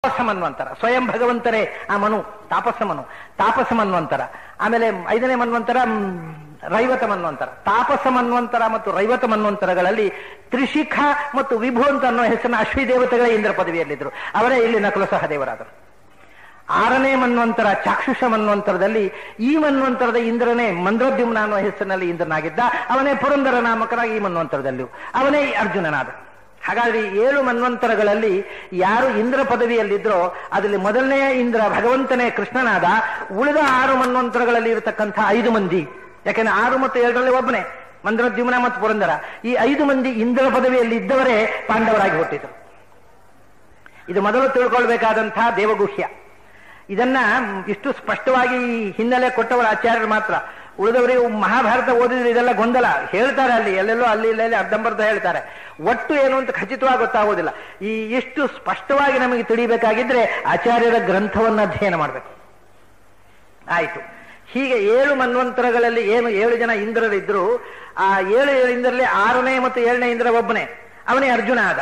ತಾಪಸ ಮನ್ವಂತರ ಸ್ವಯಂ ಭಗವಂತರೇ ಆ ಮನು ತಾಪಸ ಮನು ತಾಪಸ ಮನ್ವಂತರ ಆಮೇಲೆ ಐದನೇ ಮನ್ವಂತರ ಮ್, ರೈವತ ಮನ್ವಂತರ ತಾಪಸ ಮನ್ವಂತರ ಮತ್ತು ರೈವತ ಮನ್ವಂತರಗಳಲ್ಲಿ ತ್ರಿಶಿಖ ಮತ್ತು ವಿಭು ಅಂತ ಅನ್ನೋ ಹೆಸರಿನ ಅಶ್ವಿ ದೇವತೆಗಳೇ ಇಂದ್ರ ಪದವಿಯಲ್ಲಿದ್ದರು ಅವರೇ ಇಲ್ಲಿ ನಕಲು ಸಹ ದೇವರಾದರು ಆರನೇ ಮನ್ವಂತರ ಚಾಕ್ಷುಷ ಮನ್ವಂತರದಲ್ಲಿ ಈ ಮನ್ವಂತರದ ಇಂದ್ರನೇ ಮಂದ್ರೋದ್ಯುಮ್ನ ಅನ್ನೋ ಹೆಸರಿನಲ್ಲಿ ಇಂದ್ರನಾಗಿದ್ದ ಅವನೇ ಪುರಂದರ ನಾಮಕನಾಗಿ ಈ ಮನ್ವಂತರದಲ್ಲಿಯೂ ಅವನೇ ಈ ಅರ್ಜುನನಾದ ಹಾಗಾದ್ರೆ ಈ ಏಳು ಮನ್ವಂತರಗಳಲ್ಲಿ ಯಾರು ಇಂದ್ರ ಪದವಿಯಲ್ಲಿದ್ರೋ ಅದರಲ್ಲಿ ಮೊದಲನೆಯ ಇಂದ್ರ ಭಗವಂತನೇ ಕೃಷ್ಣನಾದ ಉಳಿದ ಆರು ಮನ್ವಂತರಗಳಲ್ಲಿ ಇರತಕ್ಕಂಥ ಐದು ಮಂದಿ ಯಾಕೆಂದ್ರೆ ಆರು ಮತ್ತು ಏಳರಲ್ಲಿ ಒಬ್ಬನೇ ಮಂದ್ರೋದ್ಯುಮ್ನ ಮತ್ತು ಪುರಂದರ ಈ ಐದು ಮಂದಿ ಇಂದ್ರ ಪದವಿಯಲ್ಲಿ ಇದ್ದವರೇ ಪಾಂಡವರಾಗಿ ಹುಟ್ಟಿದರು ಇದು ಮೊದಲು ತಿಳ್ಕೊಳ್ಬೇಕಾದಂತಹ ದೇವಗುಹ್ಯ ಇದನ್ನ ಇಷ್ಟು ಸ್ಪಷ್ಟವಾಗಿ ಹಿನ್ನೆಲೆ ಕೊಟ್ಟವರ ಆಚಾರ್ಯರು ಮಾತ್ರ ಉಳಿದವರಿಗೆ ಮಹಾಭಾರತ ಓದಿದ್ರೆ ಇದೆಲ್ಲ ಗೊಂದಲ ಹೇಳ್ತಾರೆ ಅಲ್ಲಿ ಎಲ್ಲೆಲ್ಲೋ ಅಲ್ಲಿ ಇಲ್ಲೆಲ್ಲಿ ಅರ್ಧಂಬರ್ಧ ಹೇಳ್ತಾರೆ ಒಟ್ಟು ಏನು ಅಂತ ಖಚಿತವಾಗಿ ಗೊತ್ತಾಗೋದಿಲ್ಲ ಈ ಇಷ್ಟು ಸ್ಪಷ್ಟವಾಗಿ ನಮಗೆ ತಿಳಿಬೇಕಾಗಿದ್ರೆ ಆಚಾರ್ಯರ ಗ್ರಂಥವನ್ನ ಅಧ್ಯಯನ ಮಾಡಬೇಕು ಆಯ್ತು ಹೀಗೆ ಏಳು ಮನ್ವಂತರಗಳಲ್ಲಿ ಏನು ಏಳು ಜನ ಇಂದ್ರರಿದ್ರು ಆ ಏಳು ಇಂದ್ರಲ್ಲಿ ಆರನೇ ಮತ್ತು ಏಳನೇ ಇಂದ್ರ ಒಬ್ಬನೇ ಅವನೇ ಅರ್ಜುನ ಆದ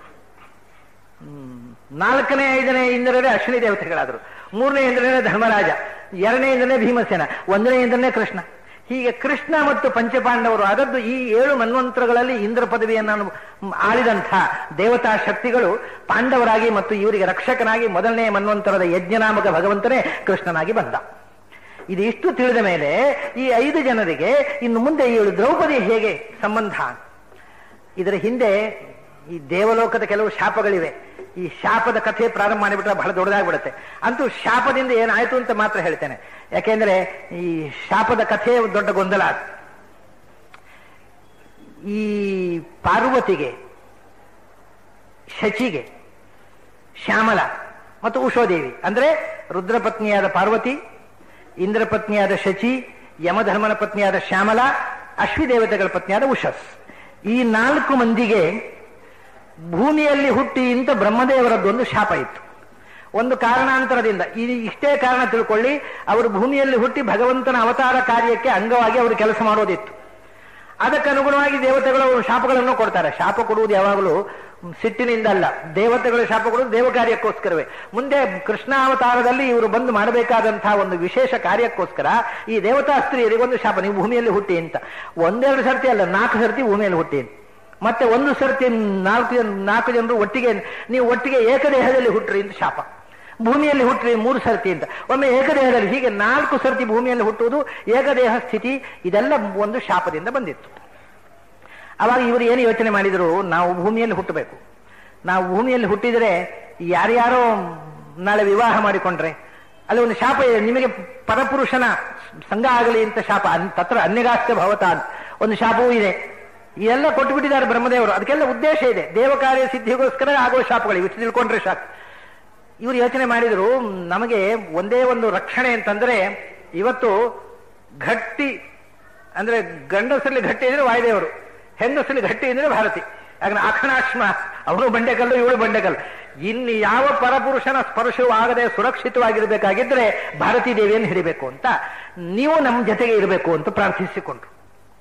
ನಾಲ್ಕನೇ ಐದನೇ ಇಂದ್ರರೇ ಅಶ್ವಿನಿ ದೇವತೆಗಳಾದರು ಮೂರನೇ ಇಂದ್ರನೇ ಧರ್ಮರಾಜ ಎರಡನೇ ಇಂದ್ರನೇ ಭೀಮಸೇನ ಒಂದನೇ ಇಂದ್ರನೇ ಕೃಷ್ಣ ಹೀಗೆ ಕೃಷ್ಣ ಮತ್ತು ಪಂಚಪಾಂಡವರು ಆದದ್ದು ಈ ಏಳು ಮನ್ವಂತರಗಳಲ್ಲಿ ಇಂದ್ರ ಪದವಿಯನ್ನು ಅನು- ಆಳಿದಂಥ ದೇವತಾ ಶಕ್ತಿಗಳು ಪಾಂಡವರಾಗಿ ಮತ್ತು ಇವರಿಗೆ ರಕ್ಷಕನಾಗಿ ಮೊದಲನೇ ಮನ್ವಂತರದ ಯಜ್ಞನಾಮಕ ಭಗವಂತನೇ ಕೃಷ್ಣನಾಗಿ ಬಂದ ಇದು ಇಷ್ಟು ತಿಳಿದ ಮೇಲೆ ಈ ಐದು ಜನರಿಗೆ ಇನ್ನು ಮುಂದೆ ಇವಳು ದ್ರೌಪದಿ ಹೇಗೆ ಸಂಬಂಧ ಇದರ ಹಿಂದೆ ಈ ದೇವಲೋಕದ ಕೆಲವು ಶಾಪಗಳಿವೆ ಈ ಶಾಪದ ಕಥೆ ಪ್ರಾರಂಭ ಮಾಡಿಬಿಟ್ರೆ ಬಹಳ ದೊಡ್ಡದಾಗ್ಬಿಡುತ್ತೆ ಅಂತೂ ಶಾಪದಿಂದ ಏನಾಯ್ತು ಅಂತ ಮಾತ್ರ ಹೇಳ್ತೇನೆ ಯಾಕೆಂದ್ರೆ ಈ ಶಾಪದ ಕಥೆ ಒಂದು ದೊಡ್ಡ ಗೊಂದಲ ಈ ಪಾರ್ವತಿಗೆ ಶಚಿಗೆ ಶ್ಯಾಮಲ ಮತ್ತು ಉಷೋದೇವಿ ಅಂದ್ರೆ ರುದ್ರಪತ್ನಿಯಾದ ಪಾರ್ವತಿ ಇಂದ್ರ ಪತ್ನಿಯಾದ ಶಚಿ ಯಮಧರ್ಮನ ಪತ್ನಿಯಾದ ಶ್ಯಾಮಲ ಅಶ್ವಿದೇವತೆಗಳ ಪತ್ನಿಯಾದ ಉಷಸ್ ಈ ನಾಲ್ಕು ಮಂದಿಗೆ ಭೂಮಿಯಲ್ಲಿ ಹುಟ್ಟಿ ಅಂತ ಬ್ರಹ್ಮದೇವರದ್ದೊಂದು ಶಾಪ ಇತ್ತು ಒಂದು ಕಾರಣಾಂತರದಿಂದ ಈ ಇಷ್ಟೇ ಕಾರಣ ತಿಳ್ಕೊಳ್ಳಿ ಅವರು ಭೂಮಿಯಲ್ಲಿ ಹುಟ್ಟಿ ಭಗವಂತನ ಅವತಾರ ಕಾರ್ಯಕ್ಕೆ ಅಂಗವಾಗಿ ಅವರು ಕೆಲಸ ಮಾಡೋದಿತ್ತು ಅದಕ್ಕೆ ಅನುಗುಣವಾಗಿ ದೇವತೆಗಳು ಶಾಪಗಳನ್ನು ಕೊಡ್ತಾರೆ ಶಾಪ ಕೊಡುವುದು ಯಾವಾಗಲೂ ಸಿಟ್ಟಿನಿಂದ ಅಲ್ಲ ದೇವತೆಗಳು ಶಾಪ ಕೊಡುವುದು ದೇವ ಕಾರ್ಯಕ್ಕೋಸ್ಕರವೇ ಮುಂದೆ ಕೃಷ್ಣಾವತಾರದಲ್ಲಿ ಇವರು ಬಂದು ಮಾಡಬೇಕಾದಂತಹ ಒಂದು ವಿಶೇಷ ಕಾರ್ಯಕ್ಕೋಸ್ಕರ ಈ ದೇವತಾ ಸ್ತ್ರೀಯರಿಗೆ ಒಂದು ಶಾಪ ನೀವು ಭೂಮಿಯಲ್ಲಿ ಹುಟ್ಟಿ ಅಂತ ಒಂದೆರಡು ಸರ್ತಿ ಅಲ್ಲ ನಾಲ್ಕು ಸರ್ತಿ ಭೂಮಿಯಲ್ಲಿ ಹುಟ್ಟಿ ಅಂತ. ಮತ್ತೆ ಒಂದು ಸರ್ತಿ ನಾಲ್ಕು ಜನ ನಾಲ್ಕು ಜನರು ಒಟ್ಟಿಗೆ ನೀವು ಒಟ್ಟಿಗೆ ಏಕದೇಹದಲ್ಲಿ ಹುಟ್ಟ್ರಿ ಅಂತ ಶಾಪ ಭೂಮಿಯಲ್ಲಿ ಹುಟ್ಟ್ರಿ ಮೂರು ಸರ್ತಿ ಅಂತ ಒಮ್ಮೆ ಏಕದೇಹದಲ್ಲಿ ಹೀಗೆ ನಾಲ್ಕು ಸರ್ತಿ ಭೂಮಿಯಲ್ಲಿ ಹುಟ್ಟುವುದು ಏಕದೇಹ ಸ್ಥಿತಿ ಇದೆಲ್ಲ ಒಂದು ಶಾಪದಿಂದ ಬಂದಿತ್ತು ಅವಾಗ ಇವರು ಏನು ಯೋಚನೆ ಮಾಡಿದರು ನಾವು ಭೂಮಿಯಲ್ಲಿ ಹುಟ್ಟಬೇಕು ನಾವು ಭೂಮಿಯಲ್ಲಿ ಹುಟ್ಟಿದರೆ ಯಾರ್ಯಾರೋ ನಾಳೆ ವಿವಾಹ ಮಾಡಿಕೊಂಡ್ರೆ ಅಲ್ಲಿ ಒಂದು ಶಾಪ ಇದೆ ನಿಮಗೆ ಪರಪುರುಷನ ಸಂಘ ಆಗಲಿ ಅಂತ ಶಾಪ ಅನ್- ತತ್ರ ಅನ್ಯಗಾಸ್ತ ಭವತ ಅಂತ ಒಂದು ಶಾಪವೂ ಇದೆ ಇದೆಲ್ಲ ಕೊಟ್ಟು ಬಿಟ್ಟಿದ್ದಾರೆ ಬ್ರಹ್ಮದೇವರು ಅದಕ್ಕೆಲ್ಲ ಉದ್ದೇಶ ಇದೆ ದೇವ ಕಾರ್ಯ ಸಿದ್ಧಿಗೋಸ್ಕರ ಆಗೋ ಶಾಪಗಳು ಇಷ್ಟು ತಿಳ್ಕೊಂಡ್ರೆ ಸಾಕು ಇವರು ಯೋಚನೆ ಮಾಡಿದ್ರು ನಮಗೆ ಒಂದೇ ಒಂದು ರಕ್ಷಣೆ ಅಂತಂದ್ರೆ ಇವತ್ತು ಗಟ್ಟಿ ಅಂದ್ರೆ ಗಂಡಸರಲ್ಲಿ ಗಟ್ಟಿ ಅಂದ್ರೆ ವಾಯುದೇವರು ಹೆಂಗಸರಲ್ಲಿ ಗಟ್ಟಿ ಅಂದ್ರೆ ಭಾರತಿ ಯಾಕಂದ್ರೆ ಅಖಣಾಶ್ಮ ಅವನು ಬಂಡೆಕಲ್ಲು ಇವಳು ಬಂಡೆಕಲ್ಲು ಇನ್ನು ಯಾವ ಪರಪುರುಷನ ಸ್ಪರ್ಶವೂ ಆಗದೆ ಸುರಕ್ಷಿತವಾಗಿರ್ಬೇಕಾಗಿದ್ರೆ ಭಾರತೀ ದೇವಿಯನ್ನು ಹಿಡಿಬೇಕು ಅಂತ ನೀವು ನಮ್ಮ ಜೊತೆಗೆ ಇರಬೇಕು ಅಂತ ಪ್ರಾರ್ಥಿಸಿಕೊಂಡ್ರು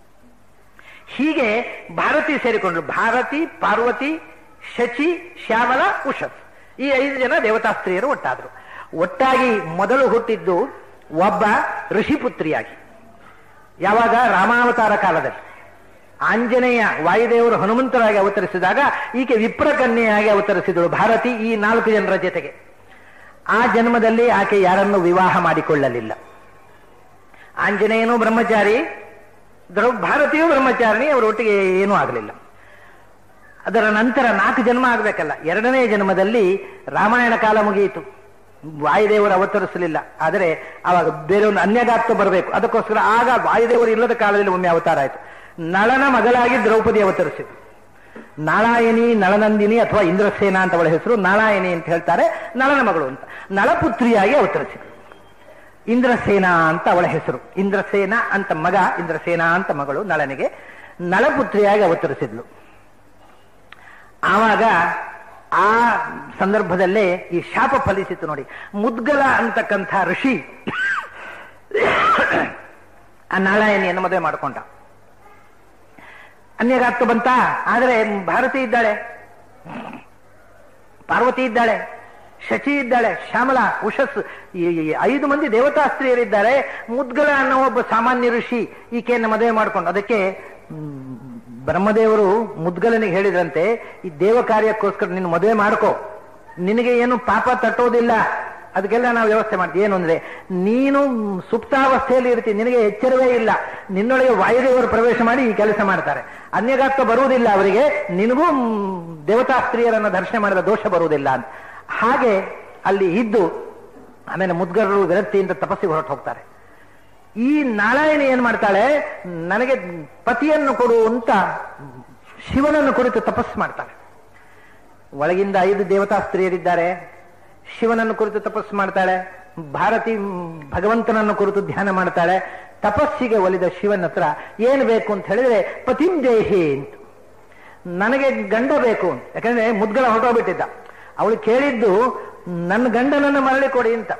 ಹೀಗೆ ಭಾರತಿ ಸೇರಿಕೊಂಡ್ರು ಭಾರತಿ ಪಾರ್ವತಿ ಶಚಿ ಶ್ಯಾಮಲ ಉಷತ್ ಈ ಐದು ಜನ ದೇವತಾ ಸ್ತ್ರೀಯರು ಒಟ್ಟಾದ್ರು ಒಟ್ಟಾಗಿ ಮೊದಲು ಹುಟ್ಟಿದ್ದು ಒಬ್ಬ ಋಷಿಪುತ್ರಿಯಾಗಿ ಯಾವಾಗ ರಾಮಾವತಾರ ಕಾಲದಲ್ಲಿ ಆಂಜನೇಯ ವಾಯುದೇವರು ಹನುಮಂತರಾಗಿ ಅವತರಿಸಿದಾಗ ಈಕೆ ವಿಪ್ರಕನ್ಯೆಯಾಗಿ ಅವತರಿಸಿದಳು ಭಾರತಿ ಈ ನಾಲ್ಕು ಜನರ ಜೊತೆಗೆ ಆ ಜನ್ಮದಲ್ಲಿ ಆಕೆ ಯಾರನ್ನು ವಿವಾಹ ಮಾಡಿಕೊಳ್ಳಲಿಲ್ಲ ಆಂಜನೇಯನು ಬ್ರಹ್ಮಚಾರಿ ದ್ರೌ ಭಾರತೀಯ ಬ್ರಹ್ಮಚಾರಿಣಿ ಅವರ ಒಟ್ಟಿಗೆ ಏನೂ ಆಗಲಿಲ್ಲ ಅದರ ನಂತರ ನಾಲ್ಕು ಜನ್ಮ ಆಗಬೇಕಲ್ಲ ಎರಡನೇ ಜನ್ಮದಲ್ಲಿ ರಾಮಾಯಣ ಕಾಲ ಮುಗಿಯಿತು ವಾಯುದೇವರು ಅವತರಿಸಲಿಲ್ಲ ಆದರೆ ಆವಾಗ ಬೇರೆ ಒಂದು ಅನ್ಯಗಾತ್ವ ಬರಬೇಕು ಅದಕ್ಕೋಸ್ಕರ ಆಗ ವಾಯುದೇವರು ಇಲ್ಲದ ಕಾಲದಲ್ಲಿ ಒಮ್ಮೆ ಅವತಾರ ಆಯಿತು ನಳನ ಮಗಳಾಗಿ ದ್ರೌಪದಿ ಅವತರಿಸಿತು ನಾಳಾಯನಿ ನಳನಂದಿನಿ ಅಥವಾ ಇಂದ್ರಸೇನ ಅಂತ ಅವಳ ಹೆಸರು ನಾಳಾಯನಿ ಅಂತ ಹೇಳ್ತಾರೆ ನಳನ ಮಗಳು ಅಂತ ನಳಪುತ್ರಿಯಾಗಿ ಅವತರಿಸಿತು ಇಂದ್ರಸೇನ ಅಂತ ಅವಳ ಹೆಸರು ಇಂದ್ರಸೇನ ಅಂತ ಮಗ ಇಂದ್ರಸೇನ ಅಂತ ಮಗಳು ನಳನಿಗೆ ನಳಪುತ್ರಿಯಾಗಿ ಅವತರಿಸಿದ್ಲು ಆವಾಗ ಆ ಸಂದರ್ಭದಲ್ಲೇ ಈ ಶಾಪ ಫಲಿಸಿತು ನೋಡಿ ಮುದ್ಗಲ ಅಂತಕ್ಕಂಥ ಋಷಿ ಆ ನಾರಾಯಣಿಯನ್ನು ಮದುವೆ ಮಾಡಿಕೊಂಡ ಅನ್ಯಗಾತ್ತು ಬಂತ ಆದರೆ ಭಾರತಿ ಇದ್ದಾಳೆ ಪಾರ್ವತಿ ಇದ್ದಾಳೆ ಶಚಿ ಇದ್ದಾಳೆ ಶ್ಯಾಮಲ ಉಷಸ್ ಈ ಈ ಐದು ಮಂದಿ ದೇವತಾ ಸ್ತ್ರೀಯರಿದ್ದಾರೆ ಮುದ್ಗಲ ಅನ್ನೋ ಒಬ್ಬ ಸಾಮಾನ್ಯ ಋಷಿ ಈಕೆಯನ್ನು ಮದುವೆ ಮಾಡ್ಕೊಂಡು ಅದಕ್ಕೆ ಮ್, ಬ್ರಹ್ಮದೇವರು ಮುದ್ಗಲನಿಗೆ ಹೇಳಿದ್ರಂತೆ ಈ ದೇವ ಕಾರ್ಯಕ್ಕೋಸ್ಕರ ನೀನು ಮದುವೆ ಮಾಡ್ಕೋ ನಿನಗೆ ಏನು ಪಾಪ ತಟ್ಟೋದಿಲ್ಲ ಅದಕ್ಕೆಲ್ಲ ನಾವು ವ್ಯವಸ್ಥೆ ಮಾಡ್ತೀವಿ ಏನು ಅಂದ್ರೆ ನೀನು ಸುಪ್ತಾವಸ್ಥೆಯಲ್ಲಿ ಇರ್ತಿ ನಿನಗೆ ಎಚ್ಚರವೇ ಇಲ್ಲ ನಿನ್ನೊಳಗೆ ವಾಯುದೇವರು ಪ್ರವೇಶ ಮಾಡಿ ಈ ಕೆಲಸ ಮಾಡ್ತಾರೆ ಅನ್ಯಗಾತ್ವ ಬರುವುದಿಲ್ಲ ಅವರಿಗೆ ನಿನಗೂ ಮ್, ದೇವತಾ ಸ್ತ್ರೀಯರನ್ನ ದರ್ಶನ ಮಾಡಿದ ದೋಷ ಬರುವುದಿಲ್ಲ ಅಂತ ಹಾಗೆ ಅಲ್ಲಿ ಇದ್ದು ಆಮೇಲೆ ಮುದ್ಗರರು ವಿರಕ್ತಿಯಿಂದ ತಪಸ್ಸಿಗೆ ಹೊರಟು ಹೋಗ್ತಾರೆ ಈ ನಾರಾಯಣಿ ಏನ್ ಮಾಡ್ತಾಳೆ ನನಗೆ ಪತಿಯನ್ನು ಕೊಡು ಅಂತ ಶಿವನನ್ನು ಕುರಿತು ತಪಸ್ಸು ಮಾಡ್ತಾಳೆ ಒಳಗಿಂದ ಐದು ದೇವತಾ ಸ್ತ್ರೀಯರಿದ್ದಾರೆ ಶಿವನನ್ನು ಕುರಿತು ತಪಸ್ಸು ಮಾಡ್ತಾಳೆ ಭಾರತಿ ಮ್, ಭಗವಂತನನ್ನು ಕುರಿತು ಧ್ಯಾನ ಮಾಡ್ತಾಳೆ ತಪಸ್ಸಿಗೆ ಒಲಿದ ಶಿವನ ಹತ್ರ ಏನು ಬೇಕು ಅಂತ ಹೇಳಿದ್ರೆ ಪತಿಂ ದೇಹಿ ಅಂತ ನನಗೆ ಗಂಡ ಬೇಕು ಅಂತ ಯಾಕಂದ್ರೆ ಮುದ್ಗಲ ಹೊರಟೋಗ್ಬಿಟ್ಟಿದ್ದ ಅವಳು ಕೇಳಿದ್ದು ನನ್ನ ಗಂಡನನ್ನು ಮರಳಿ ಕೊಡಿ ಅಂತ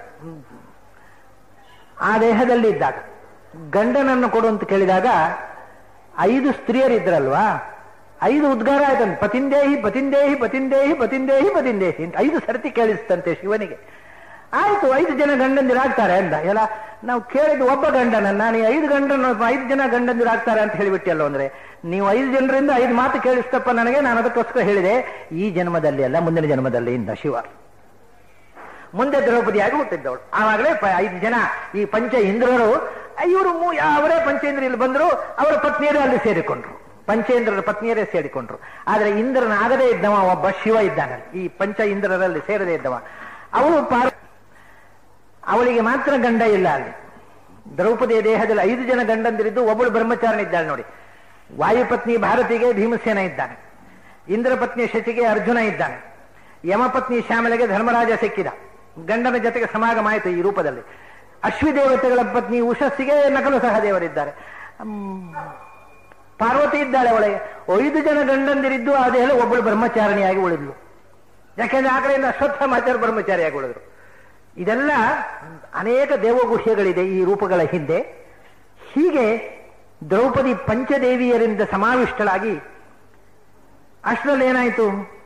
ಆ ದೇಹದಲ್ಲಿ ಇದ್ದಾಗ ಗಂಡನನ್ನು ಕೊಡು ಅಂತ ಕೇಳಿದಾಗ ಐದು ಸ್ತ್ರೀಯರಿದ್ರಲ್ವಾ ಐದು ಉದ್ಗಾರ ಆಯ್ತಂತೆ ಪತಿಂದೇಹಿ ಪತಿಂದೇಹಿ ಪತಿಂದೇಹಿ ಪತಿಂದೇಹಿ ಪತಿಂದೇಹಿ ಅಂತ ಐದು ಸರ್ತಿ ಕೇಳಿಸ್ತಂತೆ ಶಿವನಿಗೆ ಆಯ್ತು ಐದು ಜನ ಗಂಡಂದಿರಾಗ್ತಾರೆ ಅಂದ ಎಲ್ಲ ನಾವು ಕೇಳಿದ್ದು ಒಬ್ಬ ಗಂಡನನ್ನ ನೀವು ಐದು ಗಂಡನ ಐದು ಜನ ಗಂಡಂದಿರಾಗ್ತಾರೆ ಅಂತ ಹೇಳಿಬಿಟ್ಟಿಯಲ್ಲ ಅಂದ್ರೆ ನೀವು ಐದು ಜನರಿಂದ ಐದು ಮಾತು ಕೇಳಿಸ್ತಪ್ಪ ನನಗೆ ನಾನು ಅದಕ್ಕೋಸ್ಕರ ಹೇಳಿದೆ ಈ ಜನ್ಮದಲ್ಲಿ ಅಲ್ಲ ಮುಂದಿನ ಜನ್ಮದಲ್ಲಿ ಇಂದ ಶಿವ ಮುಂದೆ ದ್ರೌಪದಿಯಾಗಿ ಹುಟ್ಟಿದ್ದವಳು ಆವಾಗಲೇ ಪ- ಐದು ಜನ ಈ ಪಂಚ ಇಂದ್ರರು ಇವರು ಅವರೇ ಪಂಚೇಂದ್ರ ಇಲ್ಲಿ ಬಂದರು ಅವರ ಪತ್ನಿಯರು ಅಲ್ಲಿ ಸೇರಿಕೊಂಡ್ರು ಪಂಚೇಂದ್ರರ ಪತ್ನಿಯರೇ ಸೇರಿಕೊಂಡ್ರು ಆದ್ರೆ ಇಂದ್ರನಾಗದೇ ಇದ್ದವ ಒಬ್ಬ ಶಿವ ಇದ್ದಾನೆ ಈ ಪಂಚ ಇಂದ್ರರಲ್ಲಿ ಸೇರದೇ ಇದ್ದವ ಅವಳು ಪಾರ್ ಅವಳಿಗೆ ಮಾತ್ರ ಗಂಡ ಇಲ್ಲ ಅಲ್ಲಿ ದ್ರೌಪದಿಯ ದೇಹದಲ್ಲಿ ಐದು ಜನ ಗಂಡಂದಿರಿದ್ದು ಒಬ್ಬಳು ಬ್ರಹ್ಮಚಾರಣ ಇದ್ದಾಳೆ ನೋಡಿ ವಾಯುಪತ್ನಿ ಭಾರತಿಗೆ ಭೀಮಸೇನ ಇದ್ದಾನೆ ಇಂದ್ರ ಪತ್ನಿ ಶಚಿಗೆ ಅರ್ಜುನ ಇದ್ದಾನೆ ಯಮಪತ್ನಿ ಶ್ಯಾಮಲೆಗೆ ಧರ್ಮರಾಜ ಸಿಕ್ಕಿದ ಗಂಡನ ಜೊತೆಗೆ ಸಮಾಗಮ ಆಯಿತು ಈ ರೂಪದಲ್ಲಿ ಅಶ್ವಿ ದೇವತೆಗಳ ಪತ್ನಿ ಉಷಸ್ಸಿಗೆ ನಕಲು ಸಹದೇವರಿದ್ದಾರೆ ಹ್ಮ್, ಪಾರ್ವತಿ ಇದ್ದಾಳೆ ಒಳಗೆ ಐದು ಜನ ಗಂಡಂದಿರಿದ್ದು ಅದೇ ಒಬ್ಬಳು ಬ್ರಹ್ಮಚಾರಿಣಿಯಾಗಿ ಉಳಿದ್ಲು ಯಾಕೆಂದ್ರೆ ಆ ಕಡೆಯಿಂದ ಅಶ್ವತ್ಥಾಮಾಚಾರ ಬ್ರಹ್ಮಚಾರಿಯಾಗಿ ಉಳಿದ್ರು ಇದೆಲ್ಲ ಅನೇಕ ದೇವಗುಹ್ಯಗಳಿದೆ ಈ ರೂಪಗಳ ಹಿಂದೆ ಹೀಗೆ ದ್ರೌಪದಿ ಪಂಚದೇವಿಯರಿಂದ ಸಮಾವಿಷ್ಟಳಾಗಿ ಅಷ್ಟರಲ್ಲಿ ಏನಾಯಿತು